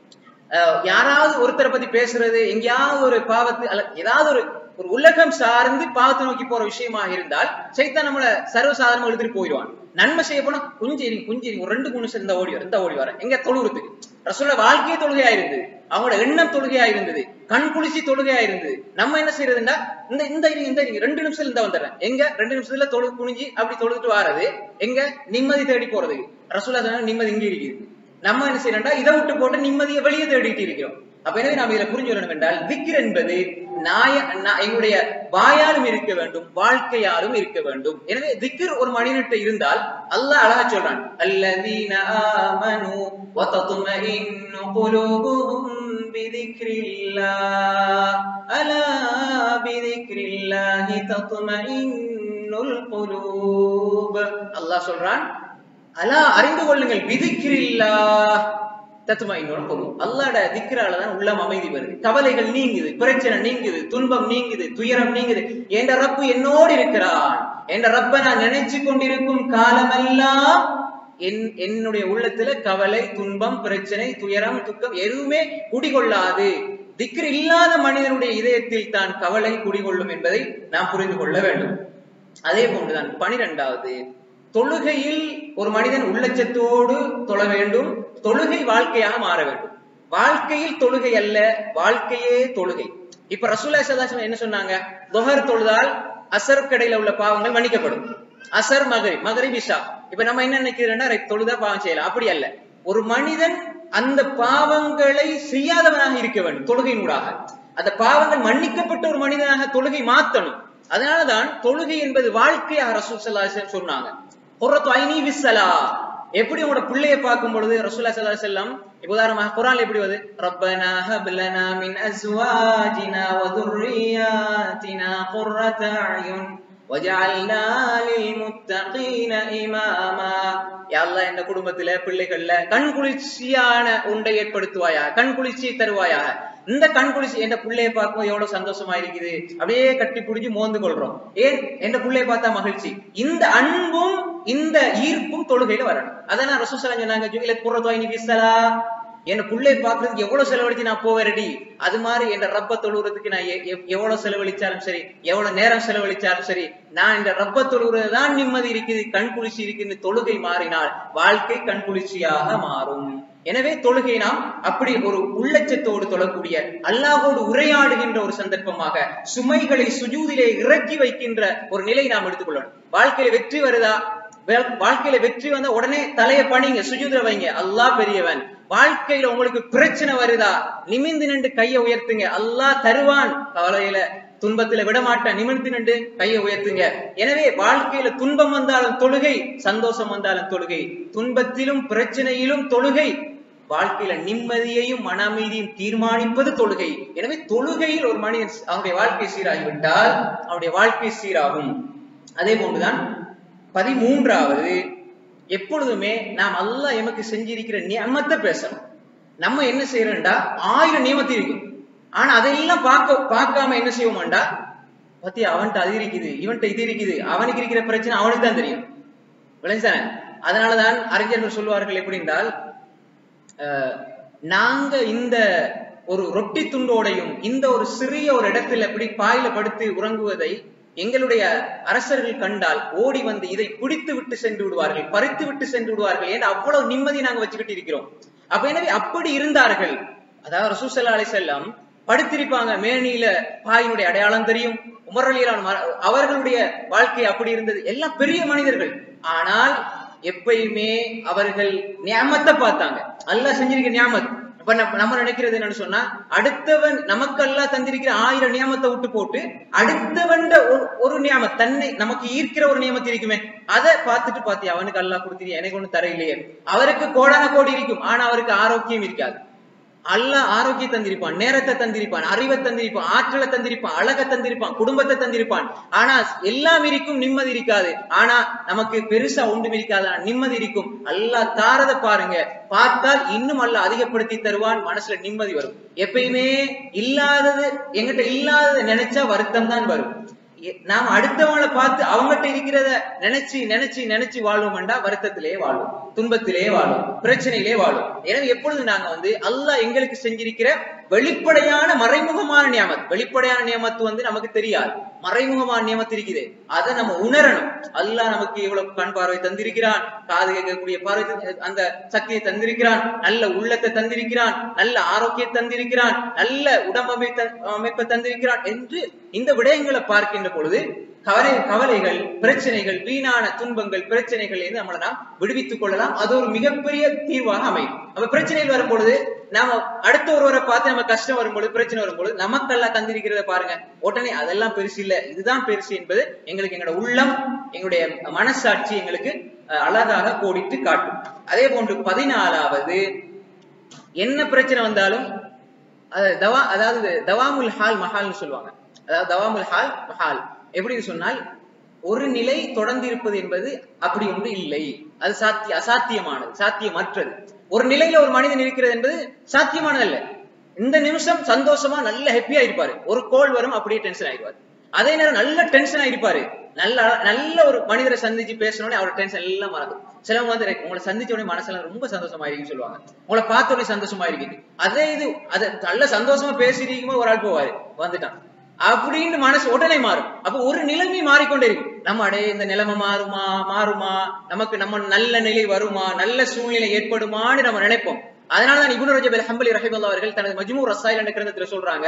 அஹ் யாராவது ஒருத்தரை பத்தி பேசுறது எங்கேயாவது ஒரு பாவத்து அல்ல ஏதாவது ஒரு ஒரு உலகம் சார்ந்து பாவத்தை நோக்கி போற விஷயமா இருந்தால் சைத்தான் நம்மள சர்வசாதாரணமா எழுதிட்டு போயிடுவான் நன்மை செய்ய போனா கொஞ்சம் இருங்க கொஞ்சம் இருங்க ஒரு ரெண்டு மூணு நிமிஷம் இருந்தா ஓடி வர இந்த ஓடி வர எங்க தொழுகிறதுக்கு ரசூல வாழ்க்கையே தொழுகையா இருந்தது அவங்களோட எண்ணம் தொழுகையா இருந்தது கண் குளிச்சு தொழுகையா இருந்தது நம்ம என்ன செய்யறதுன்னா இந்த இந்த இருங்க இந்த இருங்க ரெண்டு நிமிஷத்துல இந்த வந்துடுறேன் எங்க ரெண்டு நிமிஷத்துல தொழு குனிஞ்சு அப்படி தொழுதுட்டு வாரது எங்க நிம்மதி தேடி போறது ரசூலா சொன்னா நிம்மதி இங்க இருக்குது நம்ம என்ன செய்யறோம்டா இதை விட்டு போட்டு நிம்மதியை வெளியே தேடிட்டு இருக்கிறோம் அப்ப எனவே நாம் இதுல புரிஞ்சு வரணும் என்றால் திக்ர் என்பது நாய நா- எங்களுடைய வாயாலும் இருக்க வேண்டும் வாழ்க்கையாலும் இருக்க வேண்டும் எனவே திக்ர் ஒரு மனிதன்கிட்ட இருந்தால் அல்லாஹ் அழகா சொல்றான் அல்லதீன ஆமனு வதத்மஇன்னு குலூபுஹும் பிதிக்ரில்லாஹ் அலா பிதிக்ரில்லாஹி தத்மஇன்னுல் குலூப் அல்லாஹ் சொல்றான் அலா அறிந்து கொள்ளுங்கள் விதிக்கிறில்லா தத்துவமா இன்னொரு பொருள் அல்லாட திக்ரால தான் உள்ளம் அமைதி வருது கவலைகள் நீங்குது பிரச்சனை நீங்குது துன்பம் நீங்குது துயரம் நீங்குது என்ற ரப்பு என்னோடு இருக்கிறான் என்ற ரப்ப நான் நினைச்சு கொண்டிருக்கும் காலமெல்லாம் என் என்னுடைய உள்ளத்துல கவலை துன்பம் பிரச்சனை துயரம் துக்கம் எதுவுமே குடிகொள்ளாது திக்ர் இல்லாத மனிதனுடைய இதயத்தில் தான் கவலை குடிகொள்ளும் என்பதை நாம் புரிந்து கொள்ள வேண்டும் அதே போன்றுதான் பனிரெண்டாவது தொழுகையில் ஒரு மனிதன் உள்ளச்சத்தோடு தொழ வேண்டும் தொழுகை வாழ்க்கையாக மாற வேண்டும் வாழ்க்கையில் தொழுகை அல்ல வாழ்க்கையே தொழுகை இப்ப ரசூல்லா சதாசம் என்ன சொன்னாங்க தொஹர் தொழுதால் அசர் கடையில உள்ள பாவங்கள் மன்னிக்கப்படும் அசர் மகரி மகரி விஷா இப்ப நம்ம என்ன நினைக்கிறோம்னா ரைட் தொழுதா பாவம் செய்யலாம் அப்படி அல்ல ஒரு மனிதன் அந்த பாவங்களை செய்யாதவனாக இருக்க வேண்டும் தொழுகையினூடாக அந்த பாவங்கள் மன்னிக்கப்பட்ட ஒரு மனிதனாக தொழுகை மாத்தணும் அதனாலதான் தொழுகை என்பது வாழ்க்கையாக ரசூல் ஸல்லல்லாஹு அலைஹி வஸல்லம் சொன்னாங்க குர்ரத்து ஐனி விஸ்ஸலா எப்படி உங்களோட பிள்ளைய பார்க்கும் பொழுது ரசூல்லா ஸல்லல்லாஹு அலைஹி வஸல்லம் இப்ப உதாரணமாக குர்ஆன்ல எப்படி வருது ரப்பனா ஹப் லனா மின் அஸ்வாஜினா வ துர்ரியாத்தினா குர்ரத அயுன் وجعلنا للمتقين إماما யா அல்லாஹ் இந்த குடும்பத்துல பிள்ளைகள்ல கண் குளிர்ச்சியான உண்டை ஏற்படுத்துவாயா கண் குளிர்ச்சி தருவாயாக இந்த கண் குளிர்ச்சி என் பிள்ளைய பார்க்கும்போது எவ்வளவு சந்தோஷமா இருக்குது அப்படியே கட்டி பிடிச்சி மோந்து கொள்றோம் ஏன் என் பிள்ளைய பார்த்தா மகிழ்ச்சி இந்த அன்பும் இந்த ஈர்ப்பும் தொழுகையில வரணும் அதான் ரசூசலம் சொன்னாங்க ஜுகில குறதோய் நீ விசலா என் புள்ளை பாக்குறதுக்கு எவ்வளவு செலவழிச்சு நான் போவேரடி அது மாதிரி என் ரப்ப தொழுகிறதுக்கு நான் எ- எவ்- எவ்வளவு செலவழிச்சாலும் சரி எவ்வளவு நேரம் செலவழிச்சாலும் சரி நான் இந்த ரப்ப தொழுகிறது தான் நிம்மதி இருக்குது கண் குளிர்ச்சி இருக்குது தொழுகை மாறினால் வாழ்க்கை கண் குளிர்ச்சியாக மாறும் எனவே தொழுகை நாம் அப்படி ஒரு உள்ளச்சத்தோடு தொழக்கூடிய அல்லாஹோடு உரையாடுகின்ற ஒரு சந்தர்ப்பமாக சுமைகளை சுஜூதிலே இறக்கி வைக்கின்ற ஒரு நிலை நாம் எடுத்துக்கொள்ளணும் வாழ்க்கையில வெற்றி வருதா வே- வாழ்க்கையில வெற்றி வந்தா உடனே தலைய பணிங்க சுஜூதுல வைங்க அல்லாஹ் பெரியவன் வாழ்க்கையில உங்களுக்கு பிரச்சனை வருதா நிமிந்து நின்று கையை உயர்த்துங்க அல்லாஹ் தருவான் கவலையில துன்பத்துல விடமாட்டான் நிமிர்ந்து நின்று கையை உயர்த்துங்க எனவே வாழ்க்கையில துன்பம் வந்தாலும் தொழுகை சந்தோஷம் வந்தாலும் தொழுகை துன்பத்திலும் பிரச்சனையிலும் தொழுகை வாழ்க்கையில நிம்மதியையும் மன அமைதியும் தீர்மானிப்பது தொழுகை எனவே தொழுகையில் ஒரு மனிதன் அவனுடைய வாழ்க்கை சீராகிவிட்டால் அவனுடைய வாழ்க்கை சீராகும் அதே போன்றுதான் பதிமூன்றாவது எப்பொழுதுமே நாம் அல்லாஹ் எமக்கு செஞ்சிருக்கிற நியமத்தை பேசணும் நம்ம என்ன செய்யறோம்டா ஆயிரம் நியமத்து இருக்கும் ஆனா அதையெல்லாம் பார்க்க பார்க்காம என்ன செய்வோமாண்டா பத்தி அவன்கிட்ட அது இருக்குது இவன்கிட்ட இது இருக்குது அவனுக்கு இருக்கிற பிரச்சனை அவனுக்கு தான் தெரியும் விளைஞ்சானே அதனாலதான் அறிஞர்கள் சொல்லுவார்கள் எப்படி என்றால் அஹ், நாங்க இந்த ஒரு ரொட்டி துண்டோடையும் இந்த ஒரு சிறிய ஒரு இடத்துல இப்படி பாயில படுத்து உறங்குவதை எங்களுடைய அரசர்கள் கண்டால் ஓடி வந்து இதை பிடித்து விட்டு சென்று விடுவார்கள் பறித்து விட்டு சென்று விடுவார்கள் ஏன்னா அவ்வளவு நிம்மதி நாங்க வச்சுக்கிட்டு இருக்கிறோம் அப்ப எனவே அப்படி இருந்தார்கள் அதாவது ரசூசல்லா அலி செல்லம் படுத்திருப்பாங்க மேனியில பாயினுடைய அடையாளம் தெரியும் உமரலியலான அவர்களுடைய வாழ்க்கை அப்படி இருந்தது எல்லாம் பெரிய மனிதர்கள் ஆனால் எப்பயுமே அவர்கள் நியாமத்தை பார்த்தாங்க அல்லாஹ் செஞ்சிருக்க நியாமத் இப்ப நம்ம நம்ம நினைக்கிறது என்னன்னு சொன்னா அடுத்தவன் நமக்கெல்லாம் தந்திருக்கிற ஆயிரம் நியமத்தை விட்டு போட்டு அடுத்தவன் ஒரு ஒரு நியமத் தன்னை நமக்கு ஈர்க்கிற ஒரு நியமத்து இருக்குமே அதை பார்த்துட்டு பாத்தி அவனுக்கு அல்லாஹ் கொடுத்திரு எனக்கு ஒண்ணு தர இல்லையே அவருக்கு கோடான கோடி இருக்கும் ஆனா அவருக்கு ஆரோக்கியம் இருக்காது அல்லாஹ் ஆரோக்கியம் தந்திருப்பான் நேரத்தை தந்திருப்பான் அறிவை தந்திருப்பான் ஆற்றலை தந்திருப்பான் அழகை தந்திருப்பான் குடும்பத்தை தந்திருப்பான் ஆனா எல்லாம் இருக்கும் நிம்மதி இருக்காது ஆனா நமக்கு பெருசா ஒன்றும் இருக்காது ஆனா நிம்மதி இருக்கும் அல்லாஹ் தாரத பாருங்க பார்த்தால் இன்னும் அல்லாஹ் அதிகப்படுத்தி தருவான் மனசுல நிம்மதி வரும் எப்பயுமே இல்லாதது எங்கிட்ட இல்லாததை நினைச்சா வருத்தம் தான் வரும் எ- நாம் அடுத்தவங்களை பார்த்து அவங்ககிட்ட இருக்கிறத நினைச்சு நினைச்சு நினைச்சு வாழ்வோம்டா வருத்தத்திலே வாழும் துன்பத்திலே வாழும் பிரச்சனையிலே வாழும் எனவே எப்பொழுது நாங்க வந்து அல்லாஹ் எங்களுக்கு செஞ்சிருக்கிற வெளிப்படையான மறைமுகமான நியமத் வெளிப்படையான நியமத்து வந்து நமக்கு தெரியாது மறைமுகமான நியமத்து இருக்குது அதை நம்ம உணரணும் அல்லாஹ் நமக்கு இவ்வளவு கண் பார்வை தந்திருக்கிறான் காது கேட்கக்கூடிய பார்வை தந்தி- அந்த சக்தியை தந்திருக்கிறான் நல்ல உள்ளத்தை தந்திருக்கிறான் நல்ல ஆரோக்கியத்தை தந்திருக்கிறான் நல்ல உடம்பமைத்த அமைப்பை தந்திருக்கிறான் என்று இந்த விடயங்களை பார்க்கின்ற பொழுது கவலை கவலைகள் பிரச்சனைகள் வீணான துன்பங்கள் பிரச்சனைகள் இருந்து நம்மளை நாம் விடுவித்துக் கொள்ளலாம் அது ஒரு மிகப்பெரிய தீர்வாக அமையும் நம்ம பிரச்சனைகள் வரும் பொழுது நாம அடுத்த ஒருவரை பார்த்து நம்ம கஷ்டம் வரும்பொழுது பிரச்சனை வரும்பொழுது நமக்கெல்லாம் தந்திருக்கிறத பாருங்க உடனே அதெல்லாம் பெருசு இல்ல இதுதான் பெருசு என்பது எங்களுக்கு எங்களோட உள்ளம் எங்களுடைய மனசாட்சி எங்களுக்கு அஹ், அழகாக கோடிட்டு காட்டும் அதே போன்று பதினாலாவது என்ன பிரச்சனை வந்தாலும் அது தவா அதாவது தவாமுல் ஹால் மஹால்னு சொல்லுவாங்க அதாவது தவாமுல் ஹால் மஹால் எப்படின்னு சொன்னால் ஒரு நிலை தொடர்ந்து இருப்பது என்பது அப்படி ஒன்று இல்லை அது சாத்திய அசாத்தியமானது சாத்தியமற்றது ஒரு நிலையில ஒரு மனிதன் இருக்கிறது என்பது சாத்தியமானதல்ல இந்த நிமிஷம் சந்தோஷமா நல்ல ஹாப்பியா இருப்பாரு ஒரு கோல் வரும் அப்படியே டென்ஷன் ஆயிடுவாரு அதே நேரம் நல்ல டென்ஷன் ஆயிருப்பாரு நல்ல நல்ல ஒரு மனிதரை சந்திச்சு பேசணும்னே அவரோட டென்ஷன் எல்லாம் மறக்கும் சிலவங்க வந்து "எனக்கு உங்களை சந்திச்ச உடனே மனசெல்லாம் ரொம்ப சந்தோஷமா இருக்குன்னு சொல்லுவாங்க உங்களை பார்த்த உடனே சந்தோஷமா இருக்குது அதே இது அது நல்ல சந்தோஷமா பேசிருக்கும் ஒரு ஆள் போவாரு வந்துட்டான் அப்படின்னு மனசு உடனே மாறும் அப்ப ஒரு நிலைமை மாறிக்கொண்டே இருக்கும் நம்ம அடே இந்த நிலைமை மாறுமா மாறுமா நமக்கு நம்ம நல்ல நிலை வருமா நல்ல சூழ்நிலை ஏற்படுமான்னு நம்ம நினைப்போம் அதனாலதான் இப்னு ரஜப் அல் ஹம்பலி ரஹிமல்லா அவர்கள் தனது மஜ்மூ ரசாயில் என்ற கிரந்தத்துல சொல்றாங்க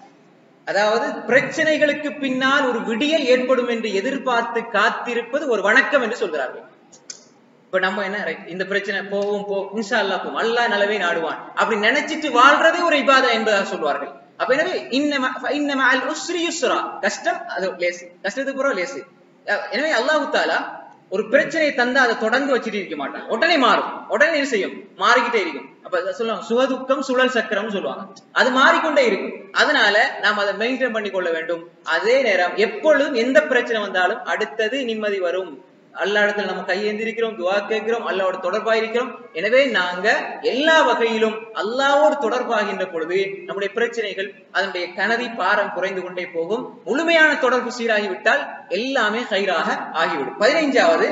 அதாவது பிரச்சனைகளுக்கு பின்னால் ஒரு விடியல் ஏற்படும் என்று எதிர்பார்த்து காத்திருப்பது ஒரு வணக்கம் என்று சொல்கிறார்கள் இப்ப நம்ம என்ன right, இந்த பிரச்சனை போவோம் போ இன்ஷா அல்லாஹ் போவோம் அல்லாஹ் நலவே நாடுவான் அப்படி நினைச்சிட்டு வாழ்றதே ஒரு இபாதா என்பதாக சொல்வார்கள் அப்ப எனவே இன்னம இன்னம அல் உஸ்ரி யுஸ்ரா கஷ்டம் அது லேசு கஷ்டத்துக்கு பிறகு லேசு அஹ் எனவே அல்லாஹு தாலா ஒரு பிரச்சனையை தந்தா அதை தொடர்ந்து வச்சுட்டு இருக்க மாட்டான் உடனே மாறும் உடனே என்ன செய்யும் மாறிக்கிட்டே இருக்கும் அப்ப அத சொல்லுவாங்க சுகதுக்கம் சுழல் சக்கரம்னு சொல்லுவாங்க அது மாறிக்கொண்டே இருக்கும் அதனால நாம் அதை மெயின்டைன் பண்ணி கொள்ள வேண்டும் அதே நேரம் எப்பொழுதும் எந்த பிரச்சனை வந்தாலும் அடுத்தது நிம்மதி வரும் அல்லா இடத்துல நம்ம கையேந்திருக்கிறோம் துவா கேட்கிறோம் அல்லாவோட தொடர்பா இருக்கிறோம் எனவே நாங்க எல்லா வகையிலும் அல்லாவோடு தொடர்பாகின்ற பொழுது நம்முடைய பிரச்சனைகள் அதனுடைய கனதி பாரம் குறைந்து கொண்டே போகும் முழுமையான தொடர்பு சீராகிவிட்டால் எல்லாமே கயிறாக ஆகிவிடும் பதினைஞ்சாவது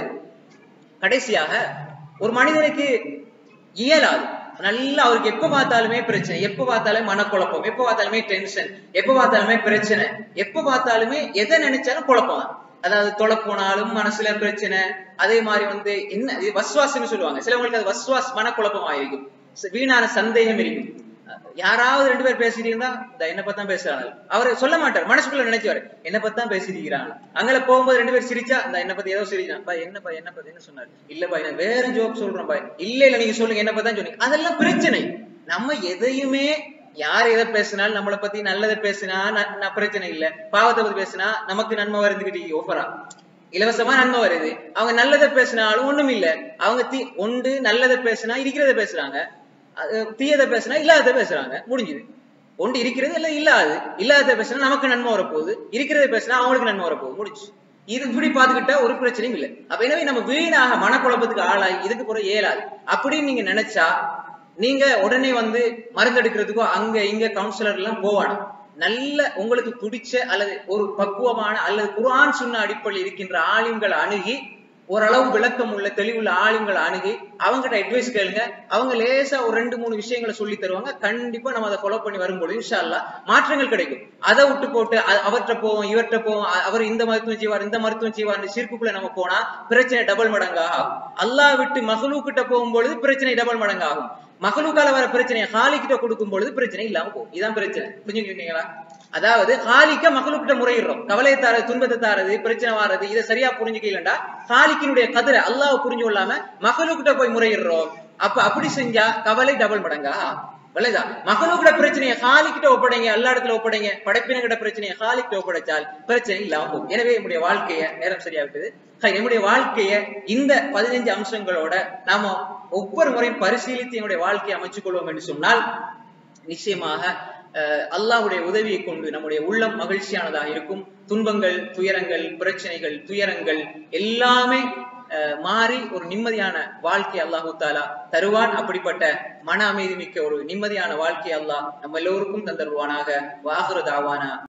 கடைசியாக ஒரு மனிதனுக்கு இயலாது நல்லா அவருக்கு எப்ப பார்த்தாலுமே பிரச்சனை எப்ப பார்த்தாலுமே மனக்குழப்பம் எப்ப பார்த்தாலுமே டென்ஷன் எப்ப பார்த்தாலுமே பிரச்சனை எப்ப பார்த்தாலுமே எதை நினைச்சாலும் குழப்பம் தான் அதாவது தொலை போனாலும் மனசுல பிரச்சனை அதே மாதிரி வந்து என்ன இது வஸ்வாஸ்னு சொல்லுவாங்க சிலவங்களுக்கு அது வஸ்வாஸ் மனக்குழப்பம் ஆயிருக்கும் வீணான சந்தேகம் இருக்கும் யாராவது ரெண்டு பேர் பேசிட்டு இருந்தா இந்த என்ன பத்தி தான் பேசுறாங்க அவர் சொல்ல மாட்டார் மனசுக்குள்ள நினைச்சுவாரு என்ன பத்தி தான் பேசிட்டு இருக்கிறாங்க அங்கே போகும்போது ரெண்டு பேர் சிரிச்சா இந்த என்ன பத்தி ஏதோ சிரிச்சான் பா என்ன பா என்ன பத்தி என்ன சொன்னாரு இல்ல பா நான் வேற ஜோக் சொல்றேன் பா இல்ல இல்ல நீங்க சொல்லுங்க என்ன பத்தி தான் சொன்னீங்க அதெல்லாம் பிரச்சனை நம்ம எதையுமே யார் எதை பேசினாலும் நம்மளை பத்தி நல்லதை பேசினா நான் பிரச்சனை இல்ல பாவத்தை பத்தி பேசினா நமக்கு நன்மை வருதுகிட்டு ஓஃபரா இலவசமா நன்மை வருது அவங்க நல்லதை பேசினாலும் ஒண்ணும் இல்ல அவங்க தீ ஒன்று நல்லதை பேசினா இருக்கிறத பேசுறாங்க தீயதை பேசினா இல்லாத பேசுறாங்க முடிஞ்சுது ஒன்று இருக்கிறது இல்ல இல்லாது இல்லாத பேசினா நமக்கு நன்மை வரப்போகுது இருக்கிறத பேசினா அவங்களுக்கு நன்மை வரப்போகுது முடிச்சு இது இப்படி பாத்துக்கிட்டா ஒரு பிரச்சனையும் இல்லை அப்ப எனவே நம்ம வீணாக மனக்குழப்பத்துக்கு ஆளாகி இதுக்கு போற இயலாது அப்படின்னு நீங்க நினைச்சா நீங்க உடனே வந்து மருந்தெடுக்கிறதுக்கோ அங்க இங்க கவுன்சிலர் எல்லாம் போவானா நல்ல உங்களுக்கு பிடிச்ச அல்லது ஒரு பக்குவமான அல்லது குரான் சொன்ன அடிப்படையில் இருக்கின்ற ஆளுங்களை அணுகி ஓரளவு விளக்கம் உள்ள தெளிவுள்ள ஆளுங்களை அணுகி அவங்ககிட்ட அட்வைஸ் கேளுங்க அவங்க லேசா ஒரு ரெண்டு மூணு விஷயங்களை சொல்லி தருவாங்க கண்டிப்பா நம்ம அதை ஃபாலோ பண்ணி வரும்போது இன்ஷால்லா மாற்றங்கள் கிடைக்கும் அதை விட்டு போட்டு அவர்கிட்ட போவோம் இவர்கிட்ட போவோம் அவர் இந்த மருத்துவம் செய்வார் இந்த மருத்துவம் செய்வார் சிரிப்புக்குள்ள நம்ம போனா பிரச்சனை டபுள் மடங்கு ஆகும் அல்லா விட்டு மகளூக்கிட்ட போகும்பொழுது பிரச்சனை டபுள் மடங்கு ஆகும் மகளுக்கால வர பிரச்சனையை ஹாலிக்கிட்ட கொடுக்கும் பொழுது பிரச்சனை இல்லாம போகும் இதான் பிரச்சனை புரிஞ்சுக்கிட்டீங்களா அதாவது ஹாலிக்க மகளுக்கிட்ட முறையிடுறோம் கவலையை தாரது துன்பத்தை தாரது பிரச்சனை வாரது இதை சரியா புரிஞ்சுக்கலண்டா ஹாலிக்கினுடைய கதிரை அல்லாஹ் புரிஞ்சு கொள்ளாம மகளுக்கிட்ட போய் முறையிடுறோம் அப்ப அப்படி செஞ்சா கவலை டபுள் மடங்கா விளைதா மகளுக்கிட்ட பிரச்சனையை ஹாலிக்கிட்ட ஒப்படைங்க எல்லா இடத்துல ஒப்படைங்க படைப்பினங்கிட்ட பிரச்சனையை ஹாலிக்கிட்ட ஒப்படைச்சால் பிரச்சனை இல்லாம போகும் எனவே நம்முடைய வாழ்க்கைய நேரம் சரியா விட்டது நம்முடைய வாழ்க்கைய இந்த பதினைஞ்சு அம்சங்களோட நாம ஒவ்வொரு முறையும் பரிசீலித்து என்னுடைய வாழ்க்கையை அமைச்சுக் கொள்வோம் என்று சொன்னால் நிச்சயமாக அல்லாஹுடைய உதவியை கொண்டு நம்முடைய உள்ளம் மகிழ்ச்சியானதாக இருக்கும் துன்பங்கள் துயரங்கள் பிரச்சனைகள் துயரங்கள் எல்லாமே மாறி ஒரு நிம்மதியான வாழ்க்கை அல்லாஹு தாலா தருவான் அப்படிப்பட்ட மன அமைதி மிக்க ஒரு நிம்மதியான வாழ்க்கை அல்லாஹ் நம்ம எல்லோருக்கும் தந்தருவானாக வாகுரு தாவானா